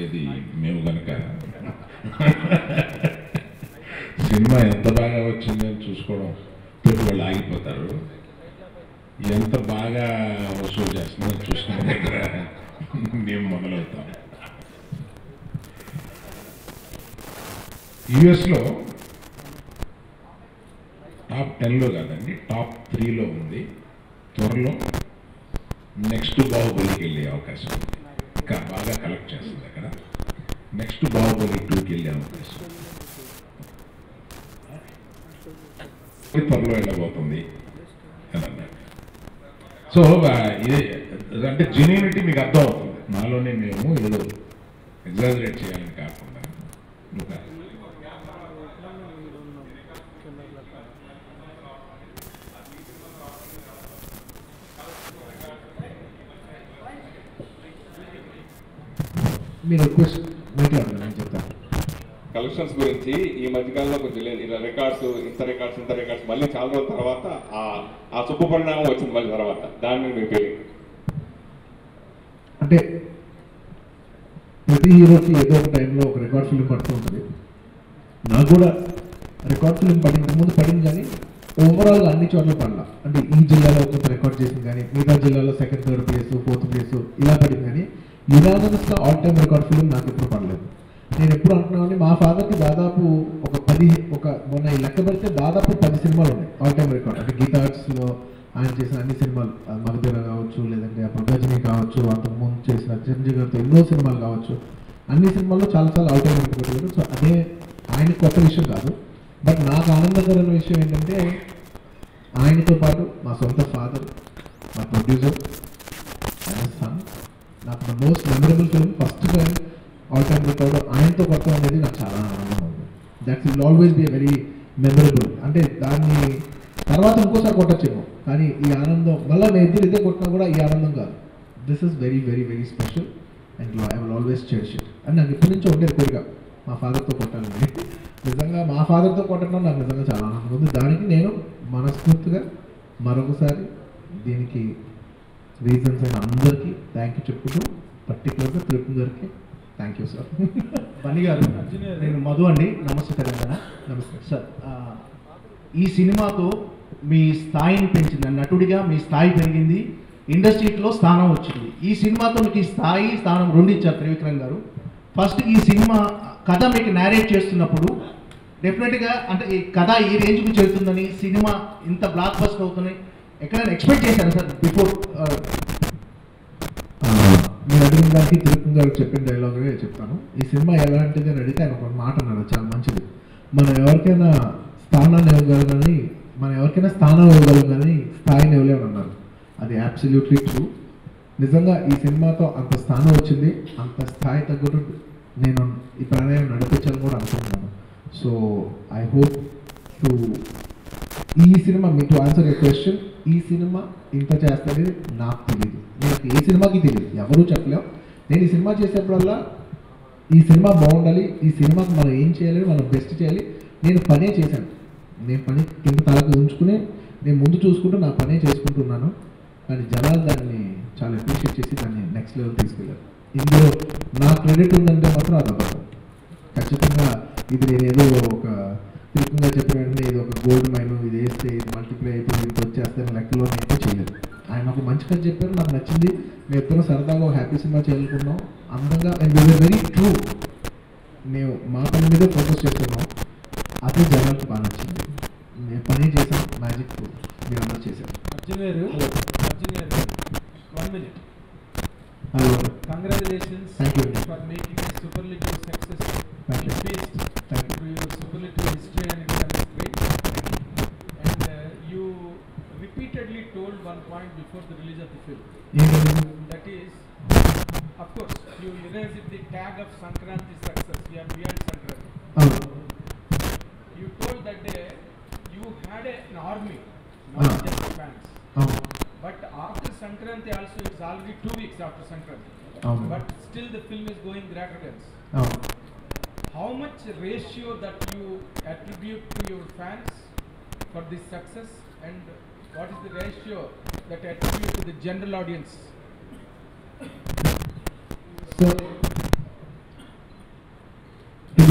ఉండేది మేము కనుక సినిమా ఎంత బాగా వచ్చిందని చూసుకోవడం తోటి వాళ్ళు ఆగిపోతారు ఎంత బాగా వసూలు చేస్తుందో చూసుకునే దగ్గర మేము మొదలవుతాం యుఎస్లో టాప్ టెన్లో కాదండి టాప్ త్రీలో ఉంది త్వరలో నెక్స్ట్ బాహుబలికి వెళ్ళే అవకాశం ఉంది ఇంకా బాగా కలెక్ట్ చేస్తుంది అక్కడ నెక్స్ట్ బాహుబలి టూకి వెళ్ళే అవకాశం ఉంది. ఇది త్వరలో వెళ్ళబోతుంది అని అన్నారు సో ఆ, ఇది అంటే జెన్యూనిటీ మీకు అర్థం అవుతుంది నాలోనే మేము ఏదో ఎగ్జాజరేట్ చేయాలని కాకుండా ఒక మీరు రిక్వెస్ట్ మైక్ అడగండి నేను చెప్తాను కలెక్షన్స్ గురించి ఈ మధ్యకాలంలో కొంచెం లేదు ఇలా రికార్డ్స్ ఇంత రికార్డ్స్ ఇంత రికార్డ్స్ మళ్ళీ చాలా రోజుల తర్వాత ఆ ఆ శుభ పరిణామం వచ్చింది మళ్ళీ తర్వాత దాని మీద మీ ఫీలింగ్ అంటే ప్రతి హీరోకి ఏదో ఒక టైంలో ఒక రికార్డ్ ఫిల్మ్ పడుతూ ఉంటుంది నాకు కూడా రికార్డ్ ఫిల్మ్ పడింది ముందు పడింది కానీ ఓవరాల్గా అన్ని చోట్ల పడలా అంటే ఈ జిల్లాలో కొంత రికార్డ్ చేసింది కానీ మిగతా జిల్లాలో second third place fourth place ఇలా పడింది కానీ యునానమస్గా ఆల్ టైమ్ రికార్డ్ ఫిల్మ్ నాకు ఎప్పుడు పడలేదు నేను ఎప్పుడు అంటున్నాను మా ఫాదర్కి దాదాపు ఒక పది ఒక మొన్న ఈ లెక్క పెడితే దాదాపు పది సినిమాలు ఉన్నాయి ఆల్ టైమ్ రికార్డ్ అంటే గీతా ఆర్ట్స్లో ఆయన చేసిన అన్ని సినిమాలు ఆ మగధీర కావచ్చు లేదంటే అప్పుడు గజనీ కావచ్చు అంతకు ముందు చేసిన చిరంజీవి గారితో ఎన్నో సినిమాలు కావచ్చు అన్ని సినిమాల్లో చాలా చాలా అవుట్ అయిన రికార్డు సో అదే ఆయన కొత్త విషయం కాదు బట్ నాకు ఆనందకరమైన విషయం ఏంటంటే ఆయనతో పాటు మా సొంత ఫాదర్ మా ప్రొడ్యూసర్ ఆయన సన్ నాకు the most memorable film first time all time record ఆయనతో కొత్త అనేది నాకు చాలా ఆనందంగా ఉంది that's will always be very memorable అంటే దాన్ని తర్వాత ఇంకోసారి కొట్టచ్చేమో కానీ ఈ ఆనందం మళ్ళీ మేము ఇద్దరు ఇదే కొట్టినా కూడా ఈ ఆనందం కాదు this is very very very special and I will always cherish it and నాకు ఇప్పటి నుంచి ఉండేది కోరిక మా ఫాదర్తో కొట్టాలని నిజంగా మా ఫాదర్తో కొట్టడం నాకు నిజంగా చాలా ఆనందం ఉంది దానికి నేను మనస్ఫూర్తిగా మరొకసారి దీనికి రీజన్స్ అయిన అందరికీ థ్యాంక్ యూ చెప్పుకుంటూ పర్టికులర్గా తిరుపతి గారికి థ్యాంక్ యూ సార్ బన్నీ గారు నేను మధు అండి నమస్తే తెలంగాణ నమస్తే సార్ ఆ, ఈ సినిమాతో మీ స్థాయిని పెంచింది నటుడిగా మీ స్థాయి పెరిగింది ఇండస్ట్రీలో స్థానం వచ్చింది ఈ సినిమాతో మీకు ఈ స్థాయి స్థానం రెండు ఇచ్చారు త్రివిక్రమ్ గారు ఫస్ట్ ఈ సినిమా కథ మీకు నేరేట్ చేస్తున్నప్పుడు డెఫినెట్గా అంటే ఈ కథ ఈ రేంజ్కి చేరుతుందని సినిమా ఇంత బ్లాక్ బస్టర్ అవుతుందని ఎక్కడైనా ఎక్స్పెక్ట్ చేశారా సార్ బిఫోర్ ఆ, మీరు అడిగిన దానికి తిరుపతి గారు చెప్పిన డైలాగే చెప్తాను ఈ సినిమా ఎలాంటిది అని అడిగితే ఆయన ఒక మాట అన్నాడు చాలా మంచిది మనం ఎవరికైనా స్థానాన్ని ఇవ్వగలం కానీ మనం ఎవరికైనా స్థానం ఇవ్వగలం కానీ స్థాయిని ఇవ్వలేమని అన్నారు అది అబ్సల్యూట్లీ ట్రూ నిజంగా ఈ సినిమాతో అంత స్థానం వచ్చింది అంత స్థాయి తగ్గట్టు నేను ఈ ప్రణయం నడిపించాలని కూడా అనుకుంటున్నాను సో ఐ హోప్ టు ఈ సినిమా మీ టు ఆన్సర్ యూ క్వశ్చన్ ఈ సినిమా ఇంత చేస్తుంది నాకు తెలియదు నాకు ఏ సినిమాకి తెలియదు ఎవరూ చెప్పలేం నేను ఈ సినిమా చేసేప్పుడల్లా ఈ సినిమా బాగుండాలి ఈ సినిమాకి మనం ఏం చేయాలి మనం బెస్ట్ చేయాలి నేను పనే చేశాను నేను పని కింద తలకు ఉంచుకుని నేను ముందు చూసుకుంటూ నా పనే చేసుకుంటున్నాను కానీ జనాలు దాన్ని చాలా అప్రిషియేట్ చేసి దాన్ని నెక్స్ట్ లెవెల్ తీసుకెళ్ళారు ఇందులో నా క్రెడిట్ ఉందంటే మాత్రం అది అబద్ధం ఖచ్చితంగా ఇది నేను ఏదో ఒక తిరుపతిగా చెప్పిన వెంటనే ఇది ఒక గోల్డ్ మైన్ ఇది వేస్తే ఇది మల్టిప్లై అయిపోయి ఇది వచ్చేస్తే లెక్కలో అయితే చేయలేదు ఆయన ఒక మంచి కథ చెప్పారు నాకు నచ్చింది మేము ఎప్పుడో సరదాగా ఒక హ్యాపీ సినిమా చేయాలనుకున్నాం అందంగా అండ్ వీఆర్ వెరీ ట్రూ మేము మా పని మీద ఫోకస్ చేస్తున్నాం అదే జనాలకు బాగా నచ్చింది మేము పని చేసాం మ్యాజిక్ మీరు అందరూ చేశారు Arjun garu Arjun garu one minute hello congratulations Thank you. For making a superlative success Thank you. in Feast Thank you. to your superlative history and it is great and uh, you repeatedly told one point before the release of the film ఏంటండి that is of course you erased the tag of Sankranti success you are beyond Sankranti అవును you told that day you had a, an army Ah. not just fans అవును But after Sankranti also, it's already two weeks after Sankranti. అవును But still the film is going greater guns. అవును How much ratio that you attribute to your fans for this success and what is the ratio that you attribute to the general audience? So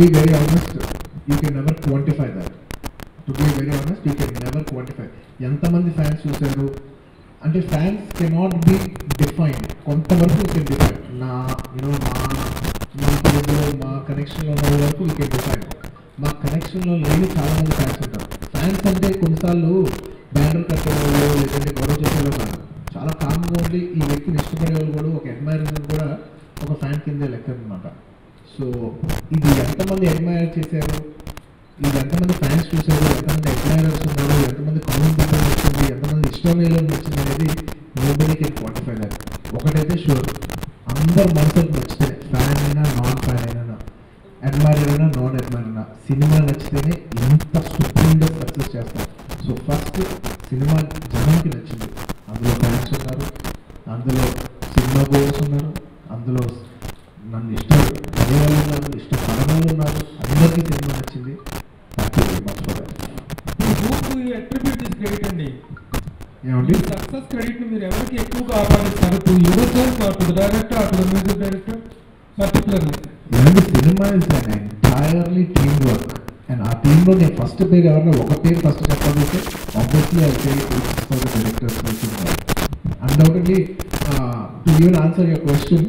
be very honest you can never quantify that to be very honest you can never quantify ఎంతమంది fans చూశారు అంటే fans cannot be defined కొంతవరకు you can define నా you know మా మా పేరులో మా కనెక్షన్లో ఉన్న వరకు యూ కెన్ డిఫైన్ మా కనెక్షన్లో లేని చాలా మంది ఫ్యాన్స్ ఉంటారు ఫ్యాన్స్ అంటే కొన్నిసార్లు బ్యానర్ కట్టేవాళ్ళు లేదంటే గొడవ చేసేవాళ్ళు కాదు చాలా కామ్గా ఉండి ఈ వ్యక్తిని ఇష్టపడే వాళ్ళు కూడా ఒక అడ్మైర్ కూడా ఒక ఫ్యాన్ కిందే లెక్క అనమాట సో ఇది ఎంతమంది అడ్మైర్ చేశారు ఇది ఎంతమంది ఫ్యాన్స్ చూశారు ఎంతమంది అడ్మైరర్స్ ఉన్నారు ఎంతమంది కామన్ పీపుల్ వచ్చింది ఎంతమంది ఇష్టం వచ్చింది అనేది నోబడీ కెన్ క్వాంటిఫై దాట్ ఒకటైతే షూర్ అందరు మనసుకు నచ్చితే ఫ్యాన్ అయినా నాన్ ఫ్యాన్ అయినా అడ్మైర్ అయినా నాన్ అడ్మైర్ అయినా సినిమా నచ్చితేనే ఎంత సుప్రీంగా సక్సెస్ చేస్తారు సో ఫస్ట్ సినిమా జనానికి నచ్చింది అందులో ఫ్యాన్స్ ఉన్నారు అందులో సినిమా గోల్స్ ఉన్నారు అందులో నన్ను ఇష్టం పడేవాళ్ళు ఉన్నారు ఇష్టపడని వాళ్ళు ఉన్నారు అందరికీ సినిమా నచ్చింది thank you very much for that who attribute this credit అండి ఏమండి ఈ సక్సెస్ క్రెడిట్ ని మీరు ఎవరికి ఎక్కువగా ఆపాదిస్తారు to yourself or to director or to music director particularly ఇలాంటి cinema is an entirely team work and ఆ టీంలో నేను ఫస్ట్ పేరు ఎవరైనా ఒక పేరు ఫస్ట్ చెప్పాలంటే ఆబ్వియస్లీ అయితే for the directors undoubtedly to even answer your question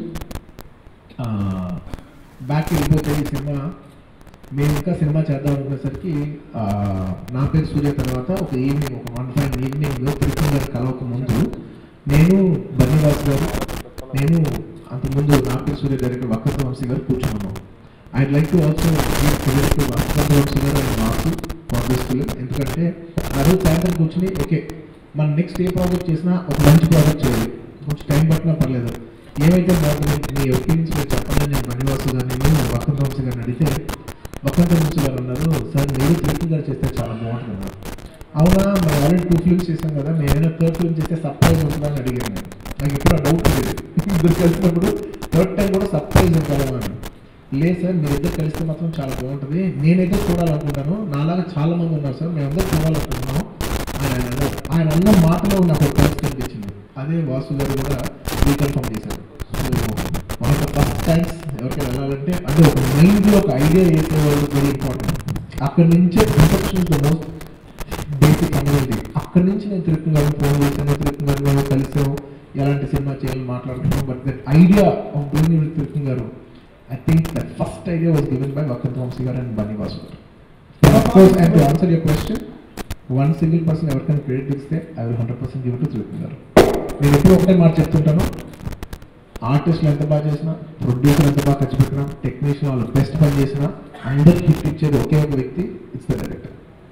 back వెళ్ళిపోతే ఈ సినిమా మేము ఇంకా సినిమా చేద్దాం అనుకునేసరికి ఆ, నా పేరు సూర్య తర్వాత ఒక ఈవినింగ్ ఒక వన్ ఫైవ్ ఈవినింగ్ తిరుపతి గారు కలవక ముందు నేను బన్నీవాస్ గారు నేను అంతకుముందు నా పేరు సూర్య డైరెక్టర్ వక్కత వంశీ గారు కూర్చున్నాము I'd like to also credit to Vakkantham Vamsi garu and మాకు కాంగ్రెస్ ఫిలిం ఎందుకంటే ఆ రోజు సాయంత్రం కూర్చుని ఓకే మనం నెక్స్ట్ ఏ ప్రాజెక్ట్ చేసినా ఒక మంచి ప్రాజెక్ట్ చేయాలి కొంచెం టైం పట్టినా పర్లేదు ఏమైతే బాగుంది మీ ఒపీనియన్స్ మీరు చెప్పండి నేను బన్నివాసు గారిని నేను వక్కత వంశీ గారిని అడిగితే వక్కంత నుంచి గారు అన్నారు సార్ మీరు తిరుపతి గారు చేస్తే చాలా బాగుంటుంది అన్నారు అవునా మనం ఆల్రెడీ టూ ఫిల్మ్స్ చేసాం కదా నేను ఏదైనా థర్డ్ ఫిల్మ్ చేస్తే సర్ప్రైజ్ ఉంటుందా అని అడిగాను నేను నాకు ఎప్పుడు ఆ డౌట్ లేదు ఇద్దరు కలిసినప్పుడు థర్డ్ టైం కూడా సర్ప్రైజ్ ఉంటుందా అని లేదు సార్ మీరు ఇద్దరు కలిస్తే మాత్రం చాలా బాగుంటుంది నేనైతే చూడాలనుకుంటాను నాలాగా చాలా మంది ఉన్నారు సార్ మేమందరూ చూడాలనుకుంటున్నాం ఆయన అన్నారు ఆయన అన్న మాటలో నాకు ఒక కలిసి కనిపించింది అదే వాసు గారు కూడా రీకన్ఫర్మ్ చేశారు so one of the first times ఎవరికైనా వెళ్ళాలంటే అంటే ఒక మైండ్లో ఒక ఐడియా వేసే వాళ్ళు వెరీ ఇంపార్టెంట్ అక్కడి నుంచే ఇన్ఫెక్షన్ ద మోస్ట్ బేసిక్ అనేది అక్కడి నుంచి నేను తిరుపతి గారిని ఫోన్ చేశాను తిరుపతి గారిని మేము కలిసాము ఎలాంటి సినిమా చేయాలని మాట్లాడుతున్నాం but that idea of doing with Tirupati garu I think that first idea was given by Vakkantham Vamsi garu and Bunny Vas గారు of course, and to answer your question, one single person ఎవరికైనా క్రెడిట్ ఇస్తే I will hundred percent give to Tirupati garu నేను ఎప్పుడు ఒకటే మాట చెప్తుంటాను ఆర్టిస్టులు ఎంత బాగా చేసినా ప్రొడ్యూసర్ ఎంత బాగా ఖర్చు పెట్టినా టెక్నీషియన్ వాళ్ళు బెస్ట్ పని చేసినా అందరికి హిట్ ఇచ్చేది ఒకే ఒక వ్యక్తి ఇట్స్ ద డైరెక్టర్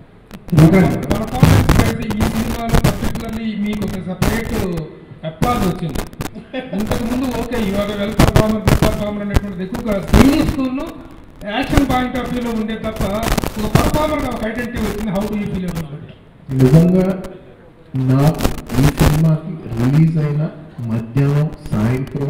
పర్ఫార్మెన్స్ అయితే ఈ సినిమాలో పర్టికులర్లీ మీకు ఒక సపరేట్ అప్లాజ్ వచ్చింది ఇంతకు ముందు ఓకే ఇవాళ వెల్ పర్ఫార్మర్ గుడ్ పర్ఫార్మర్ అనేటువంటిది ఎక్కువగా స్కూల్ యాక్షన్ పాయింట్ ఆఫ్ వ్యూలో ఉండే తప్ప ఒక పర్ఫార్మర్ ఒక ఐడెంటిటీ వచ్చింది how do you feel about నిజంగా నాకు ఈ సినిమాకి రిలీజ్ అయిన మధ్యాహ్నం సాయంత్రం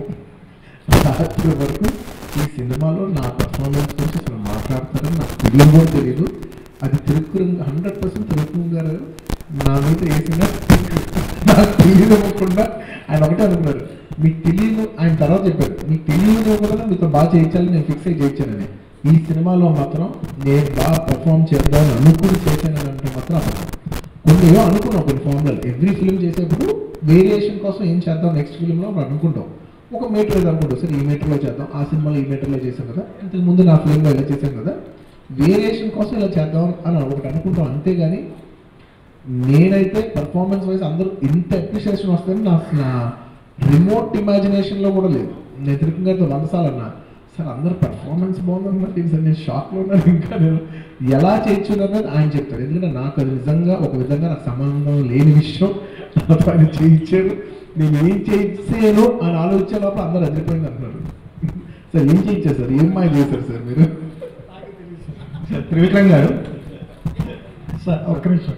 రాత్రి వరకు ఈ సినిమాలో నా పర్ఫార్మెన్స్ గురించి అసలు మాట్లాడతారని నాకు తెలియదు కూడా తెలియదు అది తిరుక్కురం హండ్రెడ్ పర్సెంట్ తిరుక్కురం గారు నా మీద వేసిన నాకు తెలియనివ్వకుండా ఆయన ఒకటే అనుకున్నారు మీకు తెలియదు ఆయన తర్వాత చెప్పారు మీకు తెలియనివ్వకుండా మీతో బాగా చేయించాలని నేను ఫిక్స్ అయ్యి చేయించానని ఈ సినిమాలో మాత్రం నేను బాగా పర్ఫామ్ చేద్దామని అనుకుని చేశానని అంటే మాత్రం అబద్ధం. కొన్ని ఏవో అనుకున్నాం కొన్ని ఫార్ములాలు ఎవ్రీ ఫిల్మ్ చేసేప్పుడు వేరియేషన్ కోసం ఏం చేద్దాం నెక్స్ట్ ఫిల్మ్లో అప్పుడు అనుకుంటాం ఒక మీటర్ ఏదో అనుకుంటాం సరే ఈ మీటర్లో చేద్దాం ఆ సినిమాలో ఈ మీటర్లో చేసాం కదా ఇంతకు ముందు నా ఫిల్మ్లో ఇలా చేశాం కదా వేరియేషన్ కోసం ఇలా చేద్దాం అని ఒకటి అనుకుంటాం అంతేగాని నేనైతే పర్ఫార్మెన్స్ వైజ్ అందరూ ఇంత అప్రిషియేషన్ వస్తుందని నా నా రిమోట్ ఇమాజినేషన్లో కూడా లేదు నేను తిరుపతి గారితో వందసాలు అన్నా సార్ అందరు పర్ఫార్మెన్స్ బాగుందన్నమాట సార్ నేను షాక్లో ఉన్నాను ఇంకా నేను ఎలా చేయొచ్చు అన్నది ఆయన చెప్తారు ఎందుకంటే నాకు అది నిజంగా ఒక విధంగా నాకు సంబంధం లేని విషయం నాతో ఆయన చేయించారు నేను ఏం చేయించాను అని ఆలోచించే లోపల అందరూ అదిరిపోయింది అంటున్నారు సార్ ఏం చేయించారు సార్ ఏం మాయ చేశారు సార్ మీరు త్రివిక్రమ్ గారు సార్ ఒక్క నిమిషం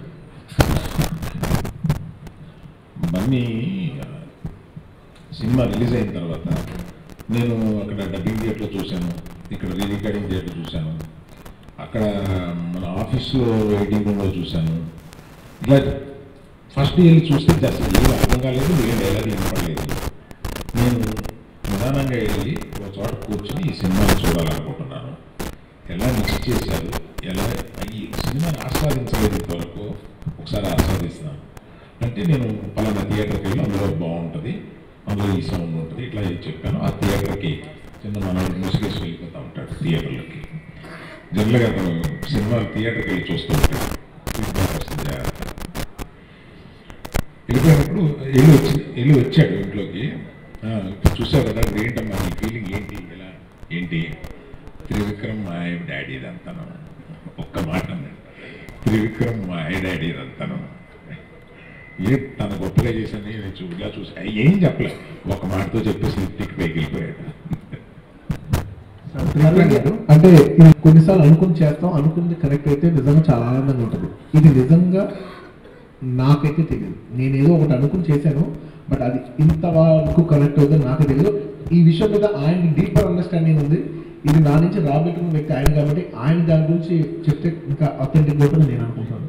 బన్నీ సినిమా రిలీజ్ అయిన తర్వాత నేను అక్కడ డబ్బింగ్ థియేటర్లో చూశాను ఇక్కడ రీ రికార్డింగ్ థియేటర్ చూశాను అక్కడ మన ఆఫీస్లో వెయిటింగ్ రూమ్లో చూశాను ఇట్లా ఫస్ట్ వెళ్ళి చూస్తే జస్ట్ ఏం అర్థం కాలేదు ఏం డైలాగ్ వినపడలేదు నేను నిదానంగా వెళ్ళి ఒక చోట కూర్చొని ఈ సినిమాని చూడాలనుకుంటున్నాను ఎలా మిక్స్ చేశారు ఎలా ఈ సినిమాని ఆస్వాదించలేదు ఇంతవరకు ఒకసారి ఆస్వాదిస్తున్నాను అంటే నేను పలానా థియేటర్కి వెళ్ళి అందులో బాగుంటుంది అందులో ఈ సౌండ్ ఉంటుంది ఇట్లా ఏం చెప్పాను ఆ థియేటర్కి చిన్న మనవాడు ముసుగేసి వెళ్ళిపోతూ ఉంటాడు థియేటర్లకి జనరల్గా అతను సినిమా థియేటర్కి వెళ్ళి చూస్తూ ఉంటాడు ఫీడ్బ్యాక్ వస్తుంది జాగ్రత్త వెళ్ళిపోయినప్పుడు వెళ్ళి వచ్చి వెళ్ళి వచ్చాడు ఇంట్లోకి ఆ, చూసావు కదా ఇప్పుడు ఏంటమ్మా నీ ఫీలింగ్ ఏంటి ఎలా ఏంటి త్రివిక్రమ్ మా ఆయన డాడీ ఇదంతాను ఒక్క మాట అన్నాడు త్రివిక్రమ్ మా ఆయన డాడీ ఇదంతాను ఏ తన గొప్పగా చేశాను నేను చూ ఇలా చూసి అయ్య, ఏం చెప్పలేదు ఒక మాటతో చెప్పేసి ఇంటికి పైకి వెళ్ళిపోయాడు త్రివిక్రమ్ గారు, అంటే ఇది కొన్నిసార్లు అనుకుని చేస్తాం అనుకుంది కరెక్ట్ అయితే నిజంగా చాలా ఆనందంగా ఉంటుంది ఇది నిజంగా నాకైతే తెలియదు నేను ఏదో ఒకటి అనుకుని చేశాను బట్ అది ఇంత వరకు కరెక్ట్ అవుతుందో నాకు తెలియదు ఈ విషయం మీద ఆయన డీపర్ అండర్స్టాండింగ్ ఉంది ఇది నా నుంచి రాబెట్టుకున్న వ్యక్తి ఆయన కాబట్టి ఆయన దాని గురించి చెప్తే ఇంకా అథెంటిక్ అవుతుందని నేను అనుకుంటాను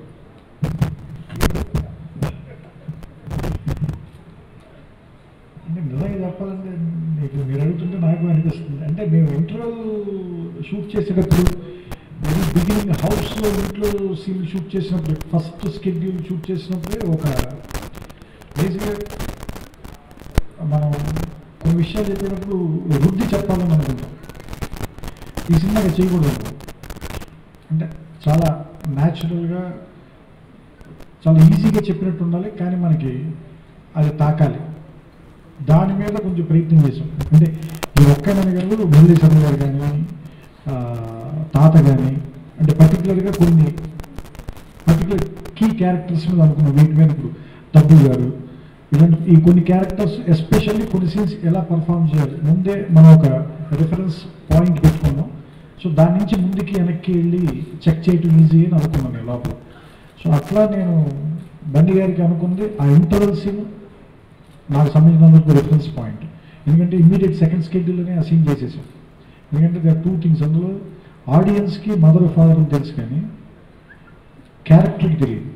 అంటే నిజంగా చెప్పాలంటే మీకు మీరు అడుగుతుంటే నాకు అనిపిస్తుంది అంటే మేము ఇంటర్వెల్ షూట్ చేసేటప్పుడు వెరీ బిగినింగ్ హౌస్లో ఇంట్లో సీన్ షూట్ చేసినప్పుడు ఫస్ట్ స్కెడ్యూల్ షూట్ చేసినప్పుడే ఒక బేసిక్గా మనం కొన్ని విషయాలు చెప్పేటప్పుడు వృద్ధి చెప్పాలని అనుకుంటాం ఈ సినిమాగా చేయకూడదు అనుకో. అంటే చాలా న్యాచురల్గా చాలా ఈజీగా చెప్పినట్టు ఉండాలి కానీ మనకి అది తాకాలి దాని మీద కొంచెం ప్రయత్నం చేసాం అంటే ఈ ఒక్కనని గారు మురళీ శర్మ గారు కానీ ఆ, తాత కానీ అంటే పర్టికులర్గా కొన్ని పర్టికులర్ కీ క్యారెక్టర్స్ మీద అనుకున్నాం వీటి మీద ఇప్పుడు డబ్బు గారు ఇలాంటి ఈ కొన్ని క్యారెక్టర్స్ ఎస్పెషల్లీ కొన్ని సీన్స్ ఎలా పర్ఫామ్ చేయాలి ముందే మనం ఒక రిఫరెన్స్ పాయింట్ పెట్టుకున్నాం సో దాని నుంచి ముందుకి వెనక్కి వెళ్ళి చెక్ చేయటం ఈజీ అని అనుకున్నాను నేను లోపల సో అట్లా నేను బండి గారికి అనుకుంది ఆ ఇంటర్వెల్ సీన్ నాకు సంబంధించినందుకు రిఫరెన్స్ పాయింట్ ఎందుకంటే ఇమ్మీడియట్ సెకండ్ స్కెడ్యూల్లోనే ఆ సీన్ చేసేసాం ఎందుకంటే దే టూ థింగ్స్ అందులో ఆడియన్స్కి మదర్ ఫాదర్ అని తెలుసు కానీ క్యారెక్టర్కి తెలియదు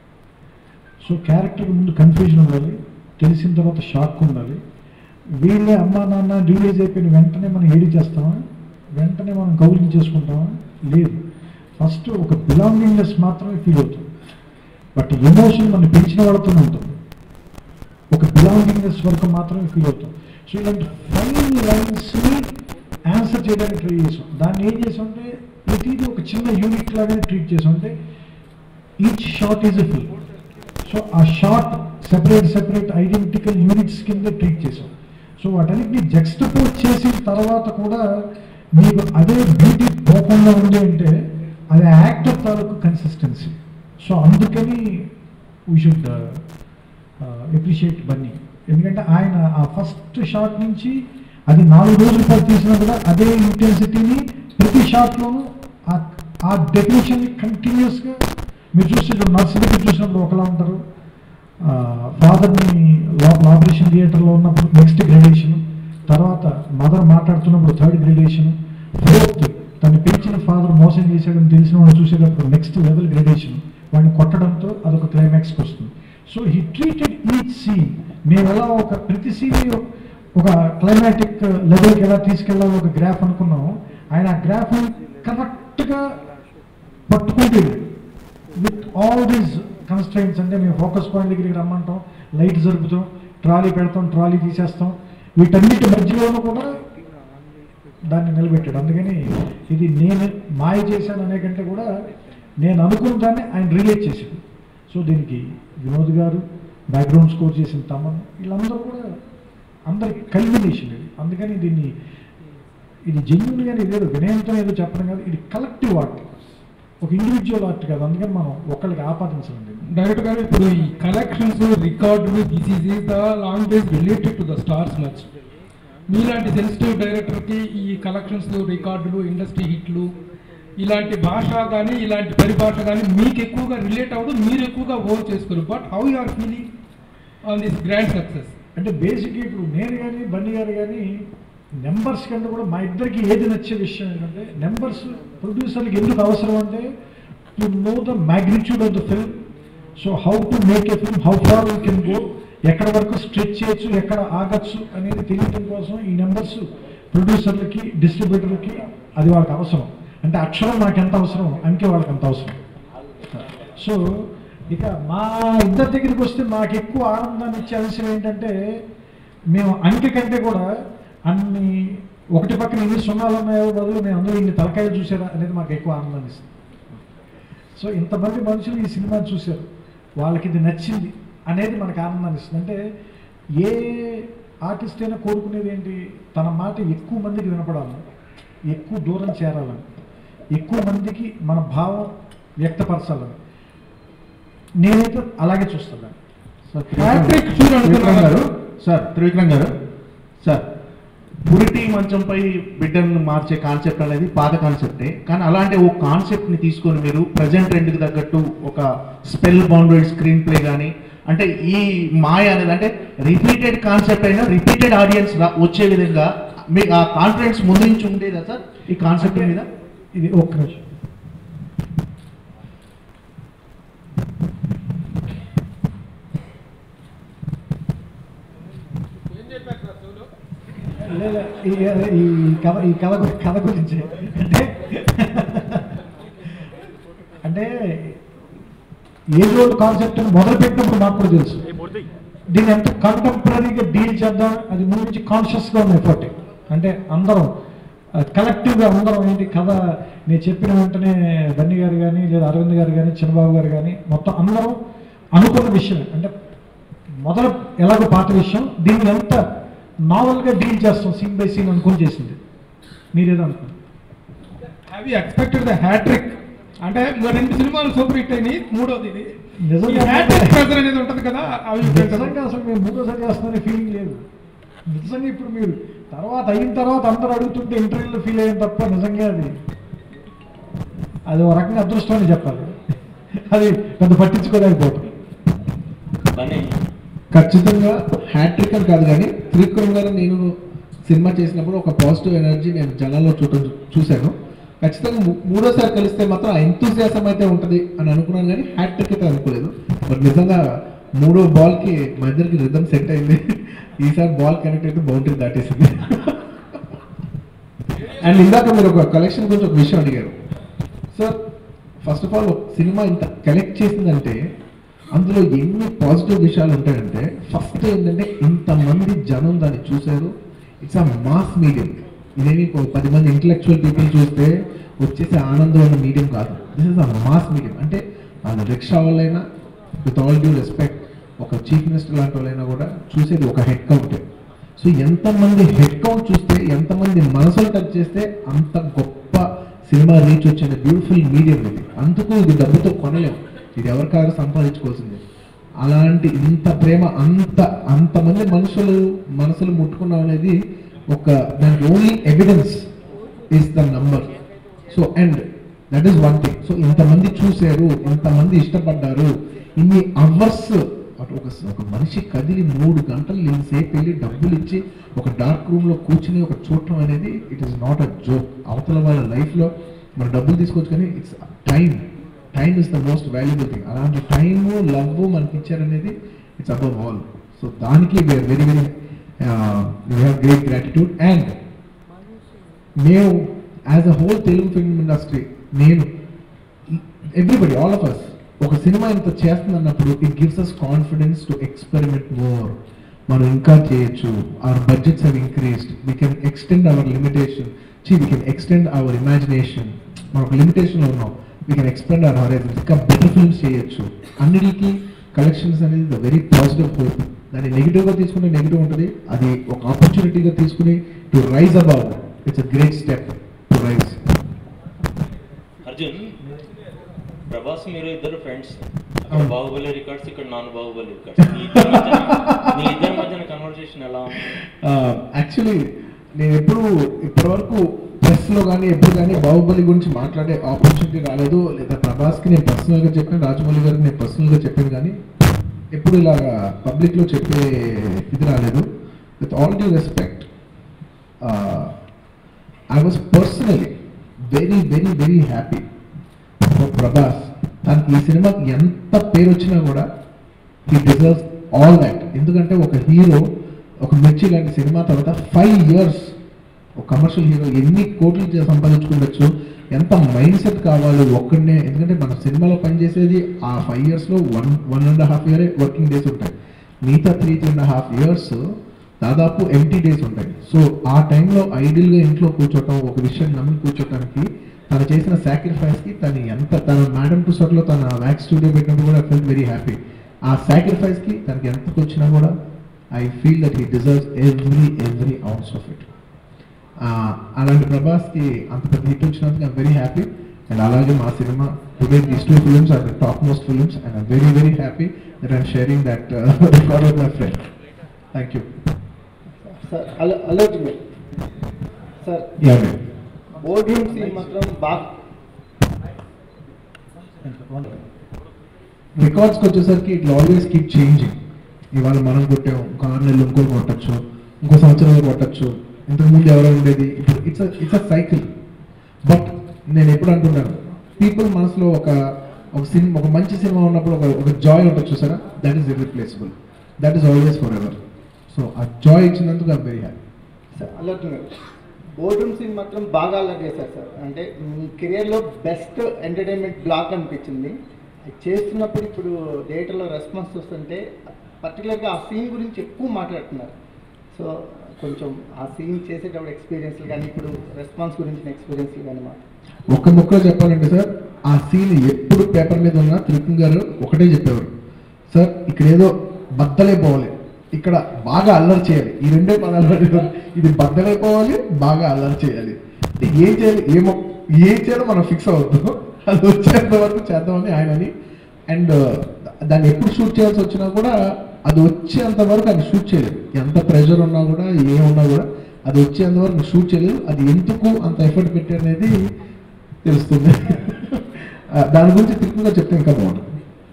సో క్యారెక్టర్కి ముందు కన్ఫ్యూజన్ ఉండాలి తెలిసిన తర్వాత షాక్ ఉండాలి వీళ్ళే అమ్మా నాన్న రిలీజ్ అయిపోయిన వెంటనే మనం ఏడి చేస్తామా వెంటనే మనం కౌలింగ్ చేసుకుంటామా లేదు ఫస్ట్ ఒక బిలాంగింగ్నెస్ మాత్రమే ఫీల్ అవుతుంది బట్ ఎమోషన్ మనం పెంచిన వాళ్ళతోనే ఉంటుంది ఒక బిలాంగింగ్నెస్ వరకు మాత్రమే ఫీల్ అవుతాం సో ఇలాంటి ఫైన్ లైన్స్ని ఆన్సర్ చేయడానికి ట్రై చేసాం దాన్ని ఏం చేసాం అంటే ప్రతిదీ ఒక చిన్న యూనిట్ లాగానే ట్రీట్ చేసాం అంటే each shot is a film so ఆ shot separate separate identical units కింద ట్రీట్ చేసాం సో వాటన్నిటిని జక్స్టపోజ్ చేసిన తర్వాత కూడా మీకు అదే బ్యూటీ పోకుండా ఉంది అంటే అది యాక్టర్ తాలూకు కన్సిస్టెన్సీ సో అందుకని వీ షుడ్ అప్రిషియేట్ బన్నీ ఎందుకంటే ఆయన ఆ ఫస్ట్ షాట్ నుంచి అది నాలుగు రోజుల పాటు తీసినా కూడా అదే ఇంటెన్సిటీని ప్రతి షాట్లోనూ ఆ- ఆ డెఫినేషన్ని కంటిన్యూస్గా మీరు చూస్తే ఇప్పుడు నర్స్ దగ్గర చూసినప్పుడు ఒకలా ఉంటారు ఫాదర్ని లోపల ఆపరేషన్ థియేటర్లో ఉన్నప్పుడు నెక్స్ట్ గ్రేడేషన్ తర్వాత మదర్ మాట్లాడుతున్నప్పుడు థర్డ్ గ్రేడేషన్ ఫోర్త్ తను పెంచిన ఫాదర్ మోసం చేశాడని తెలిసిన వాడు చూసేటప్పుడు నెక్స్ట్ లెవెల్ గ్రేడేషన్ వాడిని కొట్టడంతో అదొక క్లైమాక్స్కి వస్తుంది so he treated each scene మేము ఎలా ఒక ప్రతి సీన్ ఒక క్లైమాటిక్ లెవెల్కి ఎలా తీసుకెళ్ళాలో ఒక గ్రాఫ్ అనుకున్నాము ఆయన ఆ గ్రాఫ్ కరెక్ట్గా పట్టుకుంటే విత్ ఆల్ దీస్ కన్స్ట్రైన్స్ అంటే మేము ఫోకస్ పాయింట్ దగ్గరికి రమ్మంటాం లైట్ జరుపుతాం ట్రాలీ పెడతాం ట్రాలీ తీసేస్తాం వీటన్నిటి మధ్యలోనూ కూడా దాన్ని నిలబెట్టాడు అందుకని ఇది నేను మాయ చేశాను అనే కంటే కూడా నేను అనుకున్న దాన్ని ఆయన రిలేట్ చేశాడు సో దీనికి వినోద్ గారు బ్యాక్గ్రౌండ్ స్కోర్ చేసిన తమన్ వీళ్ళందరూ కూడా అందరి కల్మినేషన్ ఇది అందుకని దీన్ని ఇది జెన్యున్గా ఇదేదో వినయంతో ఏదో చెప్పడం కాదు ఇది కలెక్టివ్ ఆర్ట్ ఒక ఇండివిజువల్ ఆర్ట్ కాదు అందుకని మనం ఒకళ్ళకి ఆపాదించండి డైరెక్టర్ గారు ఇప్పుడు ఈ కలెక్షన్స్ రికార్డులు this is is the language related to the stars much మీలాంటి సెన్సిటివ్ డైరెక్టర్కి ఈ కలెక్షన్స్ రికార్డులు ఇండస్ట్రీ హిట్లు ఇలాంటి భాష కానీ ఇలాంటి పరిభాష కానీ మీకు ఎక్కువగా రిలేట్ అవ్వదు మీరు ఎక్కువగా ఓన్ చేసుకోరు but how you are feeling on this grand success అంటే బేసిక్ ఇప్పుడు నేను కానీ బండి గారు కానీ నెంబర్స్ కంటే కూడా మా ఇద్దరికి ఏది నచ్చే విషయం ఏంటంటే నెంబర్స్ ప్రొడ్యూసర్కి ఎందుకు అవసరం అంటే to know the magnitude of the film so how to make a film how far you can go ఎక్కడ వరకు స్ట్రెచ్ చేయొచ్చు ఎక్కడ ఆగచ్చు అనేది తెలియటం కోసం ఈ నెంబర్స్ ప్రొడ్యూసర్లకి డిస్ట్రిబ్యూటర్లకి అది వాళ్ళకి అవసరం అంటే అక్షరం నాకు ఎంత అవసరం అంకె వాళ్ళకి ఎంత అవసరం సో ఇక మా ఇద్దరి దగ్గరికి వస్తే మాకు ఎక్కువ ఆనందాన్ని ఇచ్చే అంశం ఏంటంటే మేము అంకె కంటే కూడా అన్ని ఒకటి పక్కన ఎన్ని సున్నాలు ఉన్నాయో బదులు మేము అందరూ ఇన్ని తలకాయలు చూసారా అనేది మాకు ఎక్కువ ఆనందాన్ని ఇస్తుంది సో ఇంతమంది మనుషులు ఈ సినిమా చూశారు వాళ్ళకి ఇది నచ్చింది అనేది మనకు ఆనందాన్ని ఇస్తుంది అంటే ఏ ఆర్టిస్ట్ అయినా కోరుకునేది ఏంటి తన మాట ఎక్కువ మందికి వినపడాలని ఎక్కువ దూరం చేరాలని ఎక్కువ మందికి మన భావం వ్యక్తపరచాలని నేనైతే అలాగే చూస్తాను సార్ Hat-trick చూడాలనుకున్నారు. త్రివిక్రమ్ గారు సార్ త్రివిక్రమ్ గారు సార్ పురిటి మంచంపై బిడ్డను మార్చే కాన్సెప్ట్ అనేది పాత కాన్సెప్టే కానీ అలాంటి ఓ కాన్సెప్ట్ ని తీసుకొని మీరు ప్రజెంట్ ట్రెండ్కి తగ్గట్టు ఒక స్పెల్ బౌండరీ స్క్రీన్ ప్లే కానీ అంటే ఈ మాయ అనేది అంటే రిపీటెడ్ కాన్సెప్ట్ అయినా రిపీటెడ్ ఆడియన్స్ వచ్చే విధంగా మీకు ఆ కాన్ఫిడెన్స్ ముందు నుంచి ఉండేదా సార్ ఈ కాన్సెప్ట్ మీద ఇది ఒక్క నిమిషం లేదా ఈ- ఈ కథ ఈ కథ గు- కథ గురించి అంటే అంటే ఏజ్ ఓల్డ్ కాన్సెప్ట్ మొదలు పెట్టినప్పుడు నాకు కూడా తెలుసు దీన్ని ఎంత కంటెంపరీగా డీల్ చేద్దాం అది ముందు నుంచి కాన్షియస్గా ఉన్న ఎఫర్ట్ అంటే అందరం కలెక్టివ్గా అందరం ఏంటి కథ నేను చెప్పిన వెంటనే బన్నీ గారు కానీ లేదా అరవింద్ గారు కానీ చిన్నబాబు గారు కానీ మొత్తం అందరం అనుకున్న విషయం అంటే మొదలు ఎలాగో పాత విషయం దీన్ని ఎంత నావల్గా డీల్ చేస్తాం సీన్ బై సీన్ అనుకుని చేసింది మీరేదో అనుకున్నారు have you expected the hat trick అంటే ఇంకా రెండు సినిమాలు సూపర్ హిట్ అయినాయి మూడోది ఇది నిజంగా హ్యాట్రిక్ ప్రెజర్ అనేది ఉంటుంది కదా అవి నిజంగా అసలు మేము మూడోసారి చేస్తున్న ఫీలింగ్ లేదు నిజంగా ఇప్పుడు మీరు తర్వాత అయిన తర్వాత అందరూ అడుగుతుంటే ఇంటర్వ్యూలో ఫీల్ అయ్యాం తప్ప నిజంగా అది అది ఒక రకంగా అదృష్టం అని చెప్పాలి అది పెద్ద పట్టించుకోలేకపోతాం కానీ ఖచ్చితంగా హ్యాట్రిక్ అని కాదు కానీ త్రివిక్రమ్ గారు నేను సినిమా చేసినప్పుడు ఒక పాజిటివ్ ఎనర్జీ నేను జనాల్లో చూడటం చూశాను ఖచ్చితంగా మూ- మూడోసారి కలిస్తే మాత్రం ఆ ఎంతూజియాసం అయితే ఉంటుంది అని అనుకున్నాను కానీ హ్యాట్రిక్ అయితే అనుకోలేదు బట్ నిజంగా మూడో బాల్కి మా ఇద్దరికి రిధమ్ సెట్ అయింది ఈసారి బాల్ కనెక్ట్ అయితే బౌండరీ దాటేసింది అండ్ ఇందాక మీరు ఒక కలెక్షన్ గురించి ఒక విషయం అడిగారు sir first of all cinema ఇంత కలెక్ట్ చేసిందంటే అందులో ఎన్ని పాజిటివ్ విషయాలు ఉంటాయంటే ఫస్ట్ ఏంటంటే ఇంతమంది జనం దాన్ని చూశారు ఇట్స్ అ మాస్ మీడియం ఇదేమి ఒక పది మంది ఇంటలెక్చువల్ పీపుల్ చూస్తే వచ్చేసే ఆనందం అన్న మీడియం కాదు this is a mass medium అంటే వాళ్ళు రిక్షా వాళ్ళైనా విత్ ఆల్ డ్యూ రెస్పెక్ట్ ఒక చీఫ్ మినిస్టర్ లాంటి వాళ్ళైనా కూడా చూసేది ఒక హెడ్ కౌంటే సో ఎంతమంది హెడ్ కౌంట్ చూస్తే ఎంతమంది మనసులు టచ్ చేస్తే అంత గొప్ప సినిమా రీచ్ వచ్చిన బ్యూటిఫుల్ మీడియం ఇది అందుకు ఇది డబ్బుతో కొనలేము ఇది ఎవరికారు సంపాదించుకోవాల్సింది అలాంటి ఇంత ప్రేమ అంత అంతమంది మనుషులు మనసులు ముట్టుకున్నాం అనేది ఒక దానికి only evidence is the number so and that is one thing so ఇంతమంది చూశారు ఇంతమంది ఇష్టపడ్డారు ఇన్ని అవర్స్ అటు ఒక ఒక మనిషి కదిలి మూడు గంటలు ఇంతసేపు వెళ్ళి డబ్బులు ఇచ్చి ఒక డార్క్ రూమ్ లో కూర్చుని ఒక చూడటం అనేది it is not a joke అవతల వాళ్ళ లైఫ్ లో మన డబ్బులు తీసుకోవచ్చు కానీ it's time time is the most valuable thing అలాంటి టైము లవ్ మనకి ఇచ్చారనేది ఇట్స్ అబౌవ్ ఆల్ సో దానికి we are very very we have great gratitude and మేము as a whole Telugu film industry నేను ఎవ్రీబడి ఆల్ ఆఫ్ అస్ ఒక cinema ఇంత చేస్తుందన్నప్పుడు it gives us confidence to experiment more మనం ఇంకా చేయొచ్చు hour budgets have increased we can extend our limitation చీ we can extend our imagination మనం ఒక లిమిటేషన్లో ఉన్నాం we can expend our horizon ఇంకా బెటర్ ఫిల్మ్స్ చేయొచ్చు అన్నిటికీ కలెక్షన్స్ అనేది ద వెరీ పాజిటివ్ హోప్ దాన్ని నెగిటివ్గా తీసుకుంటే నెగిటివ్ ఉంటుంది అది ఒక ఆపర్చునిటీగా తీసుకుని to rise above it's a great step to rise Arjun Prabhas మీరు ఇద్దరు ఫ్రెండ్స్ అవును. బాహుబలి రికార్డ్స్ ఇక్కడ నాన్ బాహుబలి రికార్డ్స్ మీ ఇద్దరి మధ్యన- మీ ఇద్దరి మధ్యన కన్వర్జేషన్ ఎలా ఉంది యాక్చువల్లీ నేను ఎప్పుడు ఇప్పటివరకు ప్రెస్లో కానీ ఎప్పుడు కానీ బాహుబలి గురించి మాట్లాడే ఆపర్చునిటీ రాలేదు లేదా ప్రభాస్కి నేను పర్సనల్గా చెప్పాను రాజమౌళి గారికి నేను పర్సనల్గా చెప్పాను కానీ ఎప్పుడు ఇలా పబ్లిక్లో చెప్పే ఇది రాలేదు with all due respect I was personally very very very happy for Prabhas తనకి ఈ సినిమాకి ఎంత పేరు వచ్చినా కూడా హీ డిజర్వ్స్ ఆల్ దట్ ఎందుకంటే ఒక హీరో ఒక మిర్చి లాంటి సినిమా తర్వాత ఫైవ్ ఇయర్స్ ఒక కమర్షియల్ హీరో ఎన్ని కోట్లు చే- సంపాదించుకుండొచ్చు ఎంత మైండ్ సెట్ కావాలి ఒక్కడనే ఎందుకంటే మన సినిమాలో పనిచేసేది ఆ ఫైవ్ ఇయర్స్లో one one and half year working days ఉంటాయి మిగతా three three and half years దాదాపు ఎంటీ డేస్ ఉంటాయి సో ఆ టైంలో ఐడియల్గా ఇంట్లో కూర్చోవటం ఒక విషయం నమ్మి కూర్చోటానికి తను చేసిన సాక్రిఫైస్కి తను ఎంత తన మేడం టు లో తన వ్యాక్స్ స్టూడియో పెట్టినప్పుడు కూడా ఫీల్ వెరీ హ్యాపీ ఆ సాక్రిఫైస్కి తనకి ఎంతకు వచ్చినా కూడా I feel that he deserves every every ounce of it అలాంటి ప్రభాస్కి అంత పెద్ద హిట్ వచ్చినందుకు ఐమ్ వెరీ హ్యాపీ అండ్ అలాగే మా cinema today these two films are the top most films and I'm very very happy that I'm sharing that record with my friend thank you sir alert alert మీ sir యా board room scene మాత్రం బాగా రికార్డ్స్కి వచ్చేసరికి it always keep changing ఇవాళ మనం కొట్టాం ఇంకో ఆరు నెలలు ఇంకో కొట్టచ్చు ఇంకో సంవత్సరం కొట్టచ్చు ఇంతకు ముందు ఎవరో ఉండేది ఇప్పుడు it's it's a cycle but నేను ఎప్పుడు అంటున్నాను పీపుల్ మనసులో ఒక ఒక సినిమా ఒక మంచి సినిమా ఉన్నప్పుడు ఒక ఒక జాయ్ ఉంటుంది చూసారా that is irreplaceable that is always forever so ఆ జాయ్ ఇచ్చినందుకు I'm very happy sir alert మీరు బోర్డ్ రూమ్ సీన్ మాత్రం బాగా అలర్ట్ చేశారు సార్ అంటే మీ కెరియర్లో బెస్ట్ ఎంటర్టైన్మెంట్ బ్లాక్ అనిపించింది అది చేస్తున్నప్పుడు ఇప్పుడు థియేటర్లో రెస్పాన్స్ వస్తుంటే పర్టికులర్గా ఆ సీన్ గురించి ఎక్కువ మాట్లాడుతున్నారు సో కొంచెం ఆ సీన్ చేసేటప్పుడు ఎక్స్పీరియన్స్లు కానీ ఇప్పుడు రెస్పాన్స్ గురించిన ఎక్స్పీరియన్స్లు కానీ మాట ఒక్క ముక్కలో చెప్పాలంటే సార్ ఆ సీన్ ఎప్పుడు పేపర్ మీద ఉన్న త్రికం గారు ఒకటే చెప్పేవారు సార్ ఇక్కడ ఏదో బద్దలైపోవాలి ఇక్కడ బాగా అల్లరి చేయాలి ఈ రెండే పదాలు వాడేవారు. ఇది బద్దలైపోవాలి బాగా అల్లరి చేయాలి అంటే ఏం చేయాలి ఏమో ఏం చేయాలో మనం ఫిక్స్ అవద్దు అది వచ్చేంత వరకు చేద్దామని ఆయనని అండ్ దాన్ని ఎప్పుడు షూట్ చేయాల్సి వచ్చినా కూడా అది వచ్చేంత వరకు అది షూట్ చేయలేదు ఎంత ప్రెషర్ ఉన్నా కూడా ఏమున్నా కూడా అది వచ్చేంత వరకు షూట్ చేయలేదు అది ఎందుకు అంత ఎఫర్ట్ పెట్టి అనేది తెలుస్తుంది ఆ, దాని గురించి తిరుగుగా చెప్తే ఇంకా బాగుంటుంది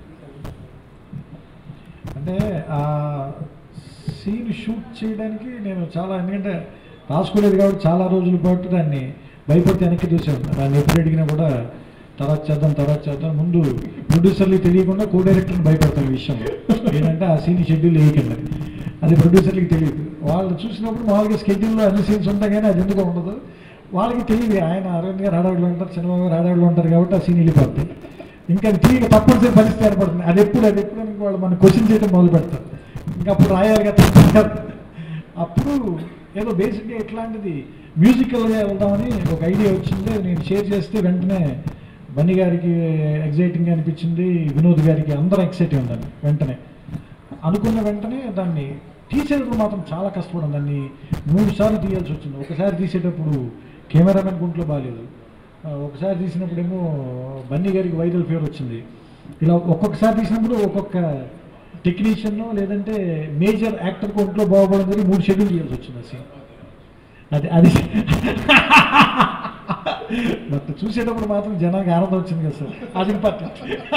అంటే ఆ సీన్ షూట్ చేయడానికి నేను చాలా ఎందుకంటే రాసుకోలేదు కాబట్టి చాలా రోజుల పాటు దాన్ని భయపడితే వెనక్కి చూసాను దాన్ని ఎప్పుడు అడిగినా కూడా తర్వాత చేద్దాం తర్వాత చేద్దాం ముందు ప్రొడ్యూసర్లు తెలియకుండా కో డైరెక్టర్ని భయపడతాను ఈ విషయంలో ఏంటంటే ఆ సీన్ షెడ్యూల్ వేయకండి అది ప్రొడ్యూసర్లకి తెలియదు వాళ్ళు చూసినప్పుడు మామూలుగా స్కెడ్యూల్లో అన్ని సీన్స్ ఉంటాయి కానీ అది ఎందుకు ఉండదు వాళ్ళకి తెలియదు ఆయన అరవింద్ గారు ఆడవాళ్ళు ఉంటారు చంద్రబాబు గారు ఆడవాళ్ళు ఉంటారు కాబట్టి ఆ సీన్ వెళ్ళిపోతుంది ఇంకా అది తీయక తప్పనిసరి పరిస్థితి ఏర్పడుతుంది అది ఎప్పుడు అది ఎప్పుడు అని వాళ్ళు మనం క్వశ్చన్ చేయడం మొదలు పెడతారు ఇంకా అప్పుడు రాయాలి కదా తప్పదు. అప్పుడు ఏదో బేసిక్గా ఎట్లాంటిది మ్యూజికల్గా వెళ్దామని ఒక ఐడియా వచ్చింది నేను షేర్ చేస్తే వెంటనే బన్నీ గారికి ఎగ్జైటింగ్ అనిపించింది వినోద్ గారికి అందరూ ఎక్సైట్ ఉందని వెంటనే అనుకున్న వెంటనే దాన్ని తీసేటప్పుడు మాత్రం చాలా కష్టపడం దాన్ని మూడు సార్లు తీయాల్సి వచ్చింది ఒకసారి తీసేటప్పుడు కెమెరామెన్ గుంట్లో బాగాలేదు ఆ, ఒకసారి తీసినప్పుడేమో బన్నీ గారికి వైరల్ ఫీవర్ వచ్చింది ఇలా ఒక్కొక్కసారి తీసినప్పుడు ఒక్కొక్క టెక్నీషియన్ లేదంటే మేజర్ యాక్టర్కి ఒంట్లో బాగుపడడం జరిగి మూడు షెడ్యూల్ చేయాల్సి వచ్చింది ఆ scene. అది అది బట్ చూసేటప్పుడు మాత్రం జనానికి ఆనందం వచ్చింది కదా సార్ అది ఇంపార్టెంట్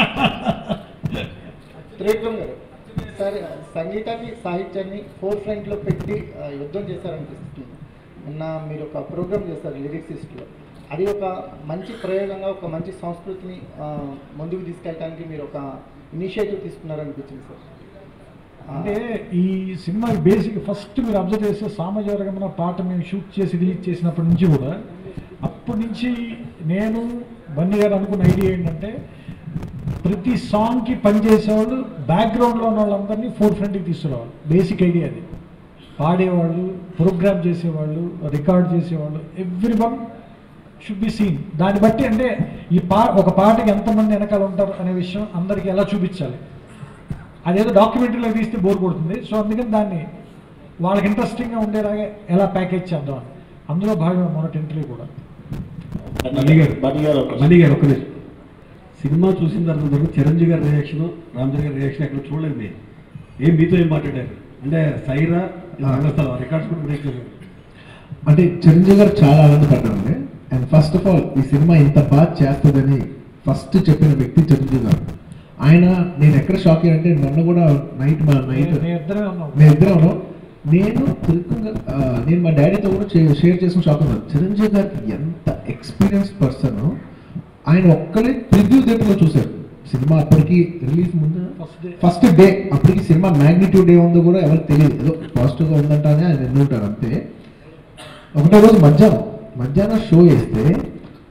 త్రివిక్రమ్ గారు సార్ సంగీతాన్ని సాహిత్యాన్ని ఫోర్ ఫ్రంట్లో పెట్టి ఆ, యుద్ధం చేశారనిపిస్తుంది నిన్న మీరు ఒక ప్రోగ్రామ్ చేశారు లిరిక్సిస్ట్లో అది ఒక మంచి ప్రయోగంగా ఒక మంచి సంస్కృతిని ఆ, ముందుకు తీసుకెళ్ళడానికి మీరు ఒక ఇనిషియేటివ్ తీసుకున్నారనిపించింది సార్ అంటే ఈ సినిమా బేసిక్ ఫస్ట్ మీరు అబ్జర్వ్ చేస్తే సామజవరగమన పాట మేము షూట్ చేసి రిలీజ్ చేసినప్పటి నుంచి కూడా అప్పటి నుంచి నేను బన్నీ గారు అనుకున్న ఐడియా ఏంటంటే ప్రతి సాంగ్కి పనిచేసేవాళ్ళు బ్యాక్గ్రౌండ్లో ఉన్న వాళ్ళందరినీ ఫోర్ ఫ్రంట్కి తీసుకురావాలి బేసిక్ ఐడియా అది పాడేవాళ్ళు ప్రోగ్రామ్ చేసేవాళ్ళు రికార్డ్ చేసేవాళ్ళు everyone should be seen దాన్ని బట్టి అంటే ఈ పా ఒక పాటకి ఎంతమంది వెనకాల ఉంటారు అనే విషయం అందరికీ ఎలా చూపించాలి అదేదో డాక్యుమెంటరీలో తీస్తే బోర్ కొడుతుంది సో అందుకని దాన్ని వాళ్ళకి ఇంట్రెస్టింగ్గా ఉండేలాగా ఎలా ప్యాకేజ్ చేద్దాం అని అందులో భాగమే మొదటి ఇంటర్వ్యూ కూడా మణి గారు బన్నీ గారు ఒక మణి గారు ఒక్క నిమిషం సినిమా చూసిన తర్వాత వరకు చిరంజీవి గారి రియాక్షన్ రామచంద్ర గారి రియాక్షన్ ఎక్కడ చూడలేదు మీరు ఏం మీతో ఏం మాట్లాడారు అంటే సైరా రంగస్థలం రికార్డ్స్ కూడా బ్రేక్ చేశారు అంటే చిరంజీవి గారు చాలా ఆనందపడ్డారండి అండ్ ఫస్ట్ ఆఫ్ ఆల్ ఈ సినిమా ఇంత బాగా చేస్తుందని ఫస్ట్ చెప్పిన వ్యక్తి చిరంజీవి గారు ఆయన నేను ఎక్కడ షాక్ అయ్యానంటే మొన్న కూడా నైట్ మా నైట్ నేను ఇద్దరే ఉన్నాం మేము ఇద్దరం ఉన్నాం. నేను తిరుపతిగా, ఆ, నేను మా డాడీతో కూడా చే- షేర్ చేసిన షాక్ ఉన్నాను చిరంజీవి గారికి ఎంత ఎక్స్పీరియన్స్ పర్సన్ ఆయన ఒక్కరే ప్రివ్యూ థియేటర్లో చూశారు సినిమా అప్పటికి రిలీజ్ ముందు ఫస్ట్ డే ఫస్ట్ డే అప్పటికి సినిమా మ్యాగ్నిట్యూడ్ ఏ ఉందో కూడా ఎవరికి తెలియదు ఏదో పాజిటివ్గా ఉందంటానే ఆయన ఎన్నుంటారు అంతే ఒకటో రోజు మధ్యాహ్నం మధ్యాహ్నం షో వేస్తే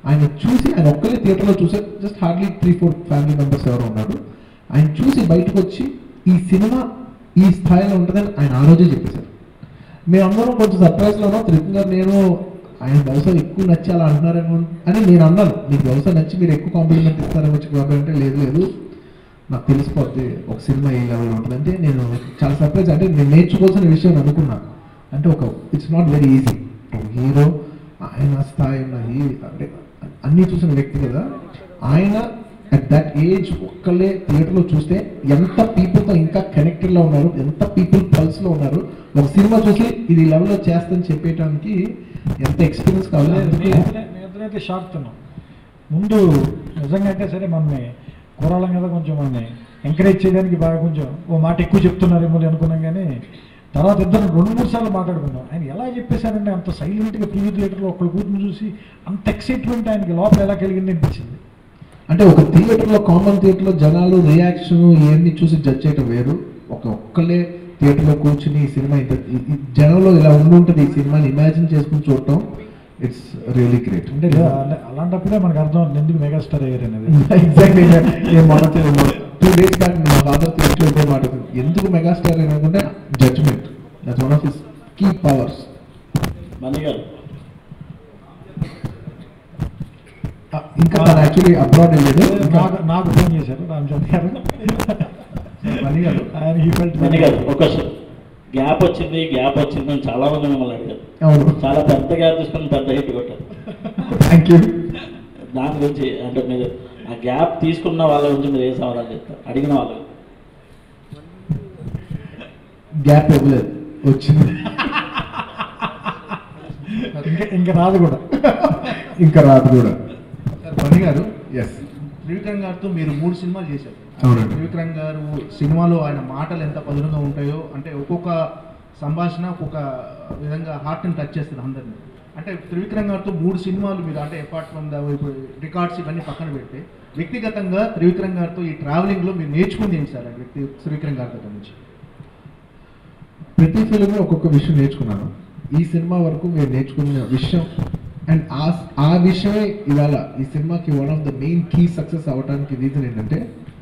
ఆయన చూసి ఆయన ఒక్కరే థియేటర్లో చూసారు just hardly three four family members ఎవరు ఉన్నారు ఆయన చూసి బయటకు వచ్చి ఈ సినిమా ఈ స్థాయిలో ఉంటుందని ఆయన ఆ రోజే చెప్పేశారు మేమందరం కొంచెం సర్ప్రైజ్లో ఉన్నాం త్రిపుల్ గారు నేను ఆయన వ్యవసాయం ఎక్కువ నచ్చి అలా అంటున్నారేమో అని నేను అన్నాను మీకు వ్యవసాయం నచ్చి మీరు ఎక్కువ కాంప్లిమెంట్ ఇస్తారేమో వచ్చి కాబట్టి అంటే లేదు లేదు నాకు తెలిసిపోద్ది ఒక సినిమా ఏ లెవెల్లో ఉంటుందంటే నేను చాలా సర్ప్రైజ్ అంటే నేను నేర్చుకోవాల్సిన విషయం అనుకున్నా అంటే ఒక it's not very easy hero ఆయన స్థాయి ఉన్న హీ అంటే అన్నీ చూసిన వ్యక్తి కదా ఆయన అట్ దట్ ఏజ్ ఒక్కళ్ళే థియేటర్లో చూస్తే ఎంత పీపుల్తో ఇంకా కనెక్టెడ్లో ఉన్నారు ఎంత పీపుల్ పల్స్లో ఉన్నారు ఒక సినిమా చూసి ఇది ఈ లెవెల్లో చేస్తని చెప్పేయడానికి ఎంత ఎక్స్పీరియన్స్ కావాలి అందుకే నేనైతే షాక్ తిన్నాం ముందు నిజంగా అంటే సరే మనని కూరాళ్ళం కదా కొంచెం మనని ఎంకరేజ్ చేయడానికి బాగా కొంచెం ఓ మాట ఎక్కువ చెప్తున్నారేమో అని అనుకున్నాం కానీ తర్వాత ఇద్దరు రెండు మూడు సార్లు మాట్లాడుకున్నాం ఆయన ఎలా చెప్పేశారంటే అంత సైలెంట్గా ప్రీవ్యూ థియేటర్లో ఒకళ్ళు కూర్చుని చూసి అంత ఎక్సైట్మెంట్ ఆయనకి లోపల ఎలా కలిగింది అనిపించింది అంటే ఒక థియేటర్లో కామన్ థియేటర్లో జనాలు రియాక్షన్ ఇవన్నీ చూసి జడ్జ్ చేయటం వేరు ఒక ఒక్కళ్ళే థియేటర్లో కూర్చుని ఈ సినిమా ఇంత ఈ- ఈ జనంలో ఇలా ఉండి ఉంటుంది ఈ సినిమాని ఇమాజిన్ చేసుకుని చూడటం ఇట్స్ రియలీ గ్రేట్ అంటే అలా- అలాంటప్పుడే మనకు అర్థం అవుతుంది ఎందుకు మెగాస్టార్ అయ్యారు అనేది ఎగ్జాక్ట్లీ టూ డేస్ బ్యాక్ మా ఫాదర్ వచ్చి మాట ఎందుకు మెగాస్టార్ అని అనుకుంటే judgement that's one of his key powers Mani garu ఇంకా తను యాక్చువల్లీ అబ్రాడ్ వెళ్ళలేదు ఇంకా నాకు నాకు ఫోన్ చేశారు రామచంద్ర గారు మణి గారు ఆయన ఈ ఫెల్ట్ మణి గారు ఒక గ్యాప్ వచ్చింది గ్యాప్ వచ్చింది అని చాలా మంది మిమ్మల్ని అడిగారు అవును చాలా పెద్ద గ్యాప్ తీసుకొని పెద్ద హిట్ కొట్టారు థ్యాంక్ యూ దాని గురించి అంటే మీరు ఆ గ్యాప్ తీసుకున్న వాళ్ళ గురించి మీరు ఏ సమాధానం చెప్తారు అడిగిన వాళ్ళు గ్యాప్ ఇవ్వలేదు వచ్చింది ఇంకా ఇంకా రాదు కూడా ఇంకా రాదు కూడా సార్ పని గారు ఎస్ త్రివిక్రమ్ గారితో మీరు మూడు సినిమాలు చేశారు అవునండి. త్రివిక్రమ్ గారు సినిమాలో ఆయన మాటలు ఎంత పదునుగా ఉంటాయో అంటే ఒక్కొక్క సంభాషణ ఒక్కొక్క విధంగా హార్ట్ని టచ్ చేస్తుంది అందరినీ అంటే త్రివిక్రమ్ గారితో మూడు సినిమాలు మీరు అంటే అపార్ట్ ఫ్రమ్ ద ఇప్పుడు రికార్డ్స్ ఇవన్నీ పక్కన పెడితే వ్యక్తిగతంగా త్రివిక్రమ్ గారితో ఈ ట్రావెలింగ్లో మీరు నేర్చుకుంది ఏంటి సార్ వ్యక్తి త్రివిక్రమ్ గారి దగ్గర నుంచి ప్రతి ఫిలింలో ఒక్కొక్క విషయం నేర్చుకున్నాను ఈ సినిమా వరకు మీరు నేర్చుకున్న విషయం అండ్ ఆ ఆ విషయమే ఇవాళ ఈ సినిమాకి one of the main key success అవ్వడానికి రీజన్ ఏంటంటే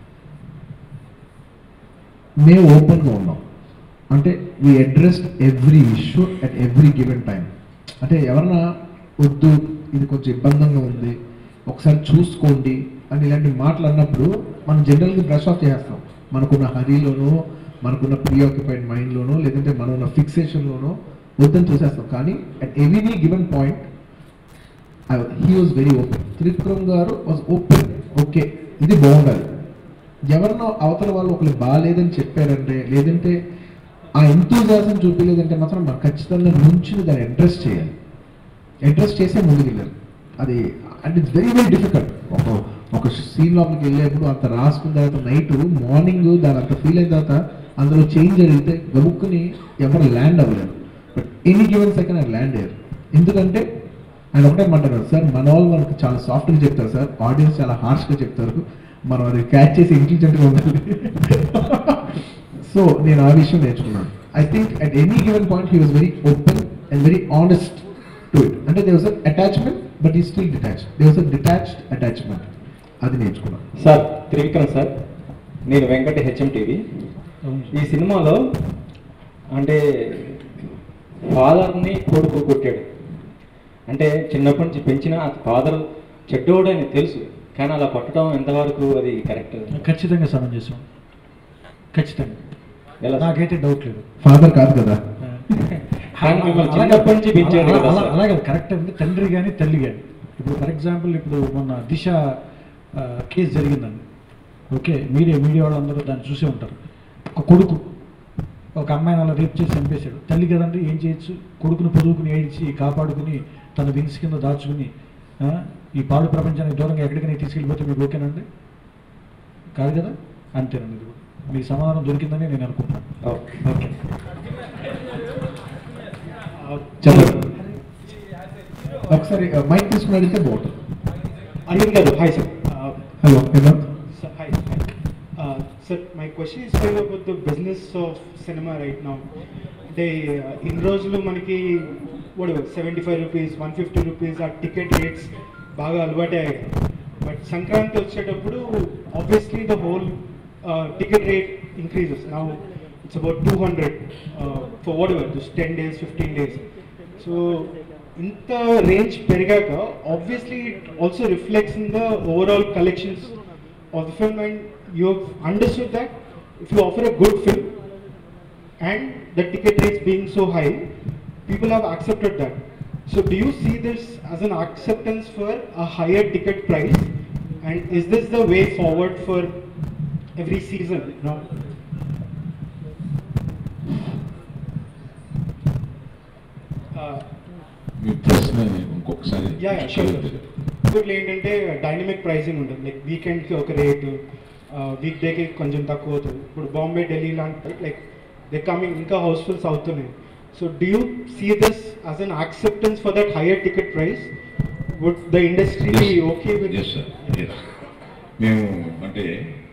మేము ఓపెన్గా ఉన్నాం అంటే we addressed every issue at every given time అంటే ఎవరన్నా వద్దు ఇది కొంచెం ఇబ్బందంగా ఉంది ఒకసారి చూసుకోండి అని ఇలాంటి మాటలు అన్నప్పుడు మనం జనరల్గా బ్రష్ ఆఫ్ చేసేస్తాం మనకున్న హరీలోనో మనకున్న ప్రీఆక్యుపైడ్ మైండ్లోనో లేదంటే మనం ఉన్న ఫిక్సేషన్లోనో వద్దని చూసేస్తాం కానీ at every given point he was very open Trivikram garu was open okay ఇది బాగుండాలి ఎవరినో అవతల వాళ్ళు ఒకరు బాగాలేదని చెప్పారంటే లేదంటే ఆ ఎంతూజాసం చూపించలేదంటే మాత్రం మనం ఖచ్చితంగా నుంచి దాన్ని అడ్రస్ చేయాలి అడ్రస్ చేసే ముందుకు వెళ్ళారు అది and it's very very difficult ఒక ఒక సీన్ లోపలికి వెళ్ళేప్పుడు అంత రాసుకున్న తర్వాత నైట్ మార్నింగ్ దాని అంత ఫీల్ అయిన తర్వాత అందులో చేంజ్ జరిగితే గబుక్కుని ఎవరు ల్యాండ్ అవ్వలేరు బట్ ఎనీ గివెన్ సెకండ్ ఆయన ల్యాండ్ అయ్యారు ఎందుకంటే ఆయన ఒకటే మాట్లాడారు సార్ మన వాళ్ళు మనకు చాలా సాఫ్ట్గా చెప్తారు సార్ ఆడియన్స్ చాలా హార్ష్గా చెప్తారు మనం అది క్యాచ్ చేసి ఇంటెలిజెంట్గా ఉండాలి సో నేను ఆ విషయం నేర్చుకున్నాను I think at any given point he was very open and very honest to it అంటే they was attachment but he still detach they was detached attachment అది నేర్చుకున్నాను సార్ త్రివిక్రమ్ సార్ నేను వెంకట హెచ్ఎం టీవీ ఈ సినిమాలో అంటే ఫాదర్ని కొడుకు కొట్టాడు అంటే చిన్నప్పటి నుంచి పెంచిన ఫాదర్ చెడ్డోడు అని తెలుసు కానీ అలా కొట్టడం ఎంతవరకు అది కరెక్ట్ ఖచ్చితంగా సమంజసం ఖచ్చితంగా ఎలా నాకైతే డౌట్ లేదు ఫాదర్ కాదు కదా కానీ మిమ్మల్ని చిన్నప్పటి నుంచి పెంచాడు అలా- కదా అలా- సార్. అలాగే కరెక్ట్ అంటే తండ్రి కానీ తల్లి కానీ ఇప్పుడు ఫర్ ఎగ్జాంపుల్ ఇప్పుడు మొన్న దిశ ఆ, కేసు జరిగిందండి ఓకే మీడియా మీడియా వాళ్ళందరూ దాన్ని చూసే ఉంటారు ఒక కొడుకు ఒక అమ్మాయిని అలా రేప్ చేసి చంపేశాడు తల్లి కదండి ఏం చేయొచ్చు కొడుకుని పొదువుకుని ఏడ్చి కాపాడుకుని తన విన్స్ కింద దాచుకుని ఆ, ఈ పాడు ప్రపంచానికి దూరంగా ఎక్కడికైనా తీసుకెళ్ళిపోతే మీకు ఓకేనండి కాదు కదా అంతేనండి ఇది కూడా. మీకు సమాధానం దొరికిందని నేను అనుకుంటున్నాను ఓకే. ఓకే చెప్పండి ఒకసారి మైక్ తీసుకుని అడిగితే బాగుంటుంది Anil garu hi sir hello Hemanth Sir, hi. Uh, sir, my question is kind of about the business of cinema right now. అంటే ఇన్ని రోజులు మనకి వాడు seventy five rupees one fifty rupees ఆ టికెట్ రేట్స్ బాగా అలవాటే అయ్యాయి బట్ సంక్రాంతి వచ్చేటప్పుడు obviously the whole ticket rate increases now it's about two hundred for whatever just ten days fifteen days so ఇంత రేంజ్ పెరిగాక obviously it also reflects in the overall collections of the film and you understood that if you offer a good film and the ticket rates being so high, people have accepted that. So do you see this as an acceptance for a higher ticket price? And is this the way forward for every season? You know? Uh, మీ ప్రశ్న ఇంకొకసారి yeah yeah sure ఇంకోటి ఏంటంటే dynamic pricing ఉంటుంది like వీకెండ్కి ఒక rate week డేకి కొంచెం తక్కువ అవుతుంది ఇప్పుడు బాంబే ఢిల్లీ లాంటి లైక్ దే కమింగ్ ఇంకా హౌస్ఫుల్స్ అవుతున్నాయి so do you see this as an acceptance for that higher ticket price would the industry be okay with yes sir yes మేము అంటే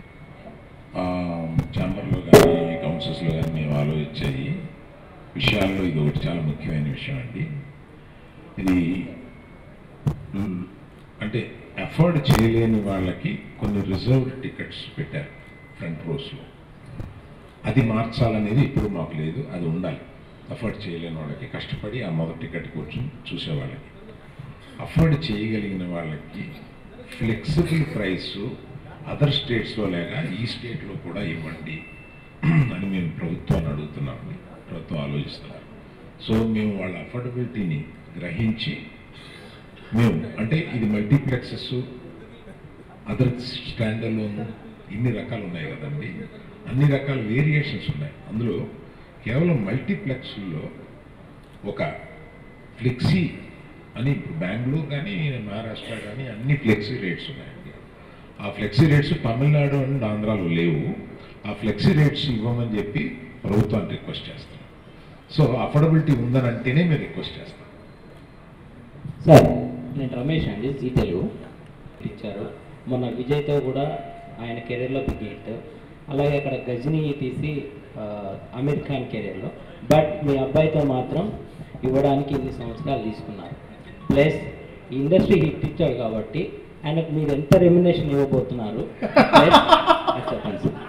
ఛాంబర్లో కానీ కౌన్సిల్స్లో కానీ మేము ఆలోచించే విషయాల్లో ఇది ఒకటి చాలా ముఖ్యమైన విషయం అండి ఇది మ్, అంటే అఫోర్డ్ చేయలేని వాళ్ళకి కొన్ని రిజర్వ్డ్ టికెట్స్ పెట్టారు ఫ్రంట్ రోస్లో అది మార్చాలనేది ఇప్పుడు మాకు లేదు అది ఉండాలి అఫోర్డ్ చేయలేని వాళ్ళకి కష్టపడి ఆ మొదటి టికెట్ కూర్చొని చూసేవాళ్ళకి అఫోర్డ్ చేయగలిగిన వాళ్ళకి ఫ్లెక్సిబుల్ ప్రైస్ అదర్ స్టేట్స్లో లేక ఈ స్టేట్లో కూడా ఇవ్వండి అని మేము ప్రభుత్వాన్ని అడుగుతున్నామండి ప్రభుత్వం ఆలోచిస్తున్నారు సో మేము వాళ్ళ అఫోర్డబిలిటీని గ్రహించి మేము అంటే ఇది మల్టీప్లెక్సెస్ అదర్ స్టాండర్లోను ఇన్ని రకాలు ఉన్నాయి కదండి అన్ని రకాల వేరియేషన్స్ ఉన్నాయి అందులో కేవలం మల్టీప్లెక్స్లో ఒక ఫ్లెక్సీ అని ఇప్పుడు బెంగళూరు కానీ మహారాష్ట్ర కానీ అన్ని ఫ్లెక్సీ రేట్స్ ఉన్నాయండి ఆ ఫ్లెక్సీ రేట్స్ తమిళనాడు అండ్ ఆంధ్రాలో లేవు ఆ ఫ్లెక్సీ రేట్స్ ఇవ్వమని చెప్పి ప్రభుత్వాన్ని రిక్వెస్ట్ చేస్తాం సో అఫోర్డబిలిటీ ఉందని అంటేనే మేము రిక్వెస్ట్ చేస్తాం సార్ నేను రమేష్ అండి జీ తెలుగు ఇచ్చారు మొన్న విజయ్తో కూడా ఆయన కెరీర్లో బిగ్ హిట్ అలాగే అక్కడ గజనీ తీసి ఆ, అమీర్ ఖాన్ కెరీర్లో బట్ మీ అబ్బాయితో మాత్రం ఇవ్వడానికి ఇన్ని సంవత్సరాలు తీసుకున్నారు ప్లస్ ఈ ఇండస్ట్రీ హిట్ ఇచ్చాడు కాబట్టి ఆయనకు మీరు ఎంత రెమ్యునేషన్ ఇవ్వబోతున్నారు Plus, అది చెప్పండి సార్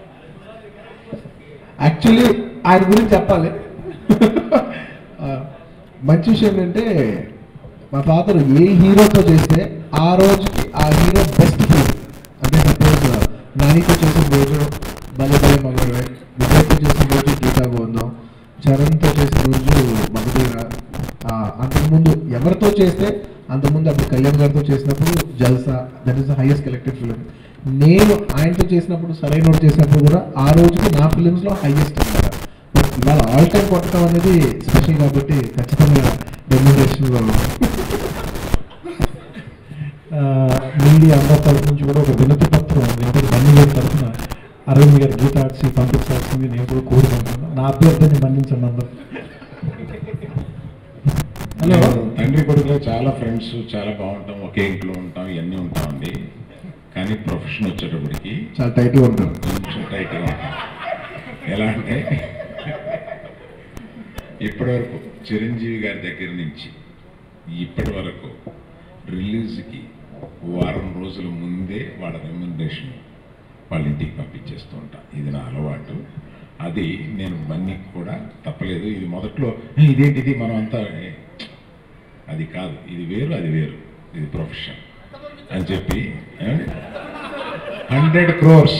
యాక్చువల్లీ ఆయన గురించి చెప్పాలి ఆ, మంచి విషయం ఏంటంటే మా ఫాదర్ ఏ హీరోతో చేస్తే ఆ రోజుకి ఆ హీరో బెస్ట్ ఫిల్మ్ అంటే సపోజ్ నానితో చేసిన రోజు భలే భలే మగడే విజయ్తో చేసిన రోజు గీతా గోవిందం చరణ్తో చేసిన రోజు మగధీర ఆ, అంతకుముందు ఎవరితో చేస్తే అంతకుముందు అప్పుడు కళ్యాణ్ గారితో చేసినప్పుడు Jalsa that is the highest collected film నేను ఆయనతో చేసినప్పుడు సరైన చేసినప్పుడు కూడా ఆ రోజుకి నా ఫిలిమ్స్లో హైయెస్ట్ అనమాట ఇవాళ ఆల్ టైం కొట్టడం అనేది స్పెషల్ కాబట్టి ఖచ్చితంగా రెమ్యునరేషన్లో మీడియా అందరి తరఫు నుంచి కూడా ఒక వినతి పత్రం వెంకట బన్నీ గారి తరఫున అరవింద్ గారి గీతాక్షి పంపించాల్సింది నేను కూడా కోరుకుంటున్నాను నా అభ్యర్థిని మన్నించండి అందరూ హలో తండ్రి కొడుకులో చాలా ఫ్రెండ్స్ చాలా బాగుంటాం ఒకే ఇంట్లో ఉంటాం ఇవన్నీ ఉంటామండి కానీ ప్రొఫెషన్ వచ్చేటప్పటికి చాలా టైట్గా ఉంటాం కొంచెం టైట్గా ఉంటాం ఎలా అంటే ఇప్పటివరకు చిరంజీవి గారి దగ్గర నుంచి ఇప్పటి వరకు రిలీజ్కి వారం రోజుల ముందే వాళ్ళ రెమ్యునరేషన్ వాళ్ళ ఇంటికి పంపించేస్తూ ఉంటా ఇది నా అలవాటు అది నేను మన్నికి కూడా తప్పలేదు ఇది మొదట్లో "ఏ, ఇదేంటి ఇది మనం అంతా ఏ, అది కాదు ఇది వేరు అది వేరు ఇది ప్రొఫెషన్ అని చెప్పి హండ్రెడ్ క్రోర్స్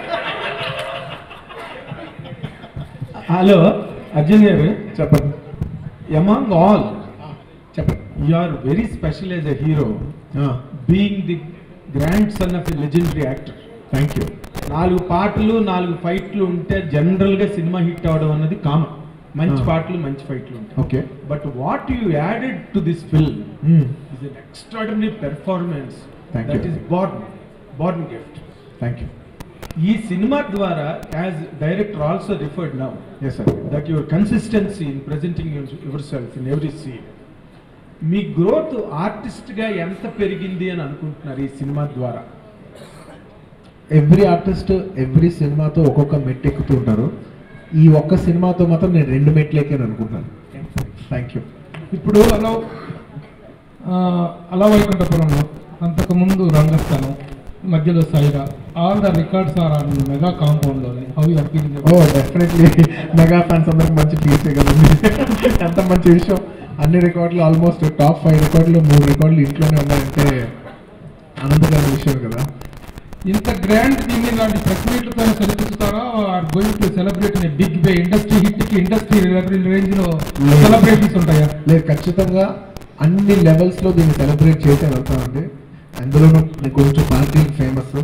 హలో అర్జున్ గారు చెప్పండి అమాంగ్ ఆల్ చెప్పండి you are very special as a hero being the grandson of a legendary actor thank you నాలుగు పాటలు నాలుగు ఫైట్లు ఉంటే జనరల్ గా సినిమా హిట్ అవడం అన్నది కామన్ మంచి Ah. పాటలు మంచి ఫైట్లు ఉంటాయి okay but what you added to this film is an extraordinary performance Thank that you. Is born born gift thank you ఈ సినిమా ద్వారా as director also referred now yes sir that your consistency in presenting yourself in every scene మీ growth ఆర్టిస్ట్గా ఎంత పెరిగింది అని అనుకుంటున్నారు ఈ cinema ద్వారా ఎవ్రీ ఆర్టిస్ట్ ఎవ్రీ సినిమాతో ఒక్కొక్క మెట్టు ఎక్కుతూ ఉంటారు ఈ ఒక్క సినిమాతో మాత్రం నేను రెండు మెట్లు ఎక్కాను అనుకుంటున్నాను థ్యాంక్ యూ ఇప్పుడు అలా ఆ, అలా వైకుంఠపురంలో అంతకుముందు రంగస్థలం మధ్యలో Sye Raa all the records are on mega compound how you feeling oh definitely mega fans అందరికి మంచి పీసే కదండి ఎంత మంచి విషయం అన్ని రికార్డులు ఆల్మోస్ట్ టాప్ ఫైవ్ రికార్డులు మూడు రికార్డులు ఇంట్లోనే ఉన్నాయంటే ఆనందకరమైన విషయం కదా ఇంత గ్రాండ్ దీన్ని ఇలాంటి ప్రెస్ మీట్లతో సెలబ్రిస్తారా are going to celebrate in big way industry hit కి ఇండస్ట్రీ రేంజ్ లో సెలబ్రేషన్స్ ఉంటాయా లేదు ఖచ్చితంగా అన్ని లెవెల్స్ లో దీన్ని సెలబ్రేట్ చేసే వెళ్తామండి అందులోనూ మీకు కొంచెం పార్టీలు ఫేమస్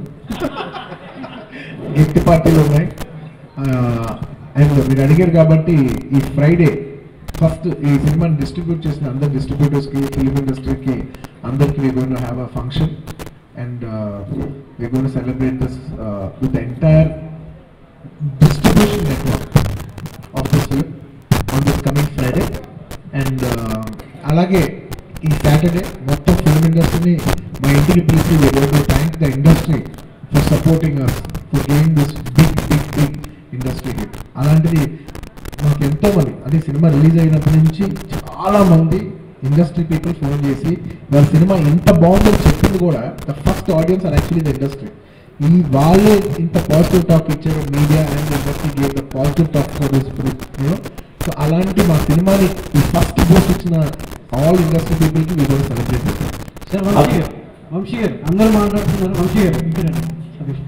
గిఫ్ట్ పార్టీలు ఉన్నాయి అండ్ మీరు అడిగారు కాబట్టి ఈ ఫ్రైడే ఫస్ట్ ఈ సినిమాని డిస్ట్రిబ్యూట్ చేసిన అందరు డిస్ట్రిబ్యూటర్స్కి ఫిలిం ఇండస్ట్రీకి అందరికి we gonna have a function and we gonna celebrate this with entire distribution network of this film on this coming Friday. And uh, అలాగే ఈ సాటర్డే మొత్తం ఫిల్మ్ ఇండస్ట్రీని మా ఇంటికి పిలిచి we want to thank the industry for supporting us for giving this big big big industry hit అలాంటిది మాకు ఎంతో మంది అంటే సినిమా రిలీజ్ అయినప్పటి నుంచి చాలా మంది ఇండస్ట్రీ పీపుల్ ఫోన్ చేసి వాళ్ళ సినిమా ఎంత బాగుందని చెప్పింది కూడా the first audience are actually the industry ఈ వాళ్ళే ఇంత పాజిటివ్ టాక్ ఇచ్చారు media and industry gave the positive talk for this so అలాంటి మా సినిమాని ఈ ఫస్ట్ బూస్ట్ ఇచ్చిన ఆల్ ఇండస్ట్రీ పీపుల్కి వీ గోన్ సెలబ్రేట్ చేస్తాం సార్ వంశీ గారు వంశీ గారు అందరూ మాట్లాడుతున్నారు వంశీ గారు ఇంకేనండి సతీష్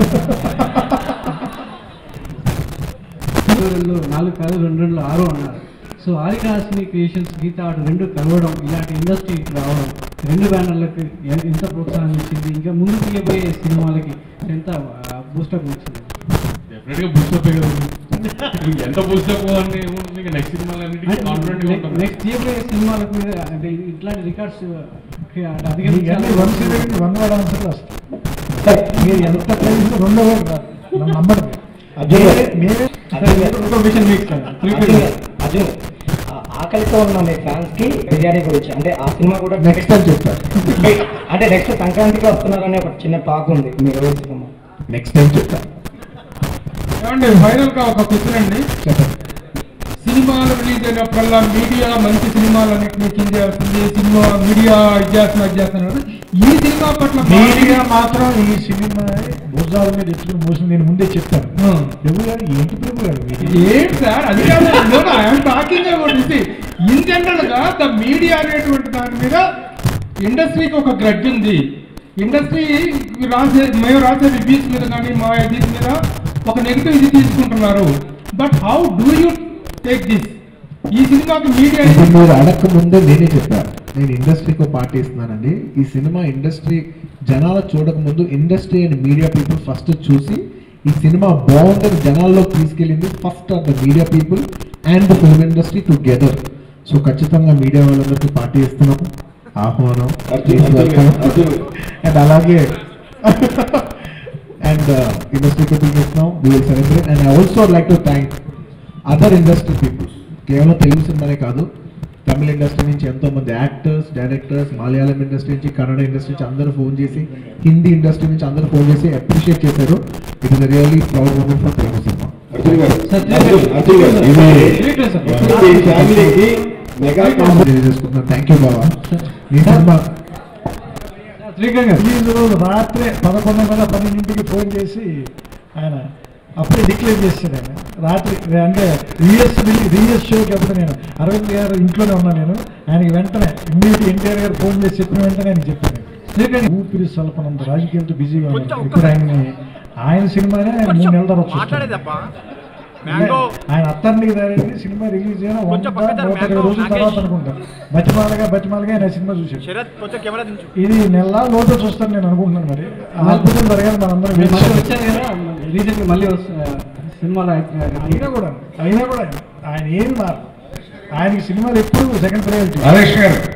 రెండు నాలుగు కాదు రెండు రెండు ఆరు అన్నారు సో ఆరికాసిని క్రియేషన్స్ గీత ఆర్ట్ రెండు కలవడం ఇలాంటి ఇండస్ట్రీ రావడం రెండు బ్యానర్లకు ఎ- ఎంత ప్రోత్సాహం ఇచ్చింది ఇంకా ముందు తీయబోయే సినిమాలకి ఎంత బూస్టప్ ఇచ్చింది డెఫినెట్గా బూస్టప్ ఎంత బూస్టప్ అంటే ఏముంటుంది ఇంకా నెక్స్ట్ సినిమాలన్నిటికీ కాన్ఫిడెంట్గా ఉంటాం నెక్స్ట్ తీయబోయే సినిమాలకు మీద అంటే ఇట్లాంటి రికార్డ్స్ వన్ అధిగమించాలి సెవెంటీ వన్ వర్డ్ ఆన్సర్ వస్తాయి మీరు ఎంత ప్రేమించిన రెండో వర్డ్ రాదు నన్ను నమ్మడం అర్జున్ గారు. మేమే అర్జున్ గారు. ఒక విషయం మీకు సార్ అర్జున్ గారు, అర్జున్ గారు, ఆ ఆకలితో ఉన్న మీ ఫ్యాన్స్ కి బిర్యానీ గురించి అంటే ఆ సినిమా కూడా నెక్స్ట్ టైం చెప్తారు అంటే నెక్స్ట్ సంక్రాంతికి వస్తున్నారనే ఒక చిన్న టాక్ ఉంది మీ రోజు సినిమా నెక్స్ట్ టైం చెప్తారు ఏమండి ఫైనల్ గా ఒక క్వశ్చన్ అండి సినిమాలు రిలీజ్ అయినప్పుడల్లా మీడియా మంచి సినిమాలన్నింటినీ కింద చేస్తుంది సినిమా మీడియా ఇది చేస్తున్నా అది చేస్తున్నారు ఈ సినిమా పట్ల మీడియా మాత్రం ఈ సినిమా భుజాల మీద ఎత్తుకుని మోసం నేను ముందే చెప్పాను ప్రభు గారు ఏంటి ప్రభు గారు ఇది? ఏంటి సార్ అది కాదు ఐఎమ్ టాకింగ్ అబౌట్ ఇది ఇన్ జనరల్ గా ద మీడియా అనేటువంటి దాని మీద ఇండస్ట్రీకి ఒక గ్రడ్జ్ ఉంది ఇండస్ట్రీ రాసే మేము రాసే రివ్యూస్ మీద కానీ మా దీని మీద ఒక నెగిటివ్ ఇది తీసుకుంటున్నారు but how do you take this ఈ సినిమాకి మీడియా ఇది మీరు అడక్క ముందే నేనే చెప్పాను నేను ఇండస్ట్రీకి ఒక పార్టీ ఇస్తున్నానండి ఈ సినిమా ఇండస్ట్రీ జనాలు చూడక ముందు industry and media people first చూసి ఈ సినిమా బాగుందని జనాల్లో తీసుకెళ్ళింది first of the media people and the film industry together so ఖచ్చితంగా మీడియా వాళ్ళందరికీ పార్టీ ఇస్తున్నాం ఆహ్వానం అండ్ అలాగే అండ్ ఇండస్ట్రీ పీపుల్ ఇస్తున్నాం we will celebrate and I also like to thank other industry people కేవలం తెలుగు సినిమానే కాదు తమిళ ఇండస్ట్రీ నుంచి ఎంతో మంది యాక్టర్స్ డైరెక్టర్స్ మలయాళం ఇండస్ట్రీ నుంచి కన్నడ ఇండస్ట్రీ నుంచి అందరూ ఫోన్ చేసి హిందీ ఇండస్ట్రీ నుంచి అందరూ ఫోన్ చేసి అప్రిషియేట్ చేశారు it is really proud moment for Telugu cinema Arjun garu sir, Arjun, Arjun గారు శ్రీకృష్ణ సార్. ఇది ఈ ఫ్యామిలీకి మెగా తెలియజేసుకుంటున్నాను థ్యాంక్ యూ బాబా ఈ సినిమా శ్రీకర్ గారు ఈ రోజు రాత్రే పదకొండు వందల పన్నెండింటికి ఫోన్ చేసి ఆయన అప్పుడే డిక్లేర్ చేశాడు ఆయన రాత్రి అంటే రీఎస్ రీఎస్ షోకి అప్పుడు నేను అరవింద్ గారు ఇంట్లోనే ఉన్నా నేను ఆయనకి వెంటనే ఇమ్మీడియట్ ఎన్టీఆర్ గారు ఫోన్ చేసి చెప్పిన వెంటనే ఆయన చెప్పాను శ్రీకర్ ఊపిరి స్వల్పనంత రాజకీయాలతో బిజీగా ఉన్నాను ఇప్పుడు ఆయన్ని ఆయన సినిమానే ఆయన మూడు నెలల తర్వాత చూస్తాను. ఆయన అత్తానికి దారేది సినిమా రిలీజ్ అయిన వంద నూట ఇరవై రోజుల తర్వాత అనుకుంటా బతిమాలగా బతిమాలగా ఆయన సినిమా చూశాడు ఇది నెల లోటు చూస్తాను నేను అనుకుంటున్నాను మరి ఆ అద్భుతం జరగాలి మనందరం మీరు వేచి మళ్ళీ చూడాలి. వచ్చారు కదా రీసెంట్ మళ్ళీ వస్తు- సినిమాలో యాక్ట్- అయినా కూడా అయినా కూడా ఆయన ఏమి మారు ఆయనకి సినిమాలు ఎప్పుడు సెకండ్ ప్రయారిటీ హరీష్ గారు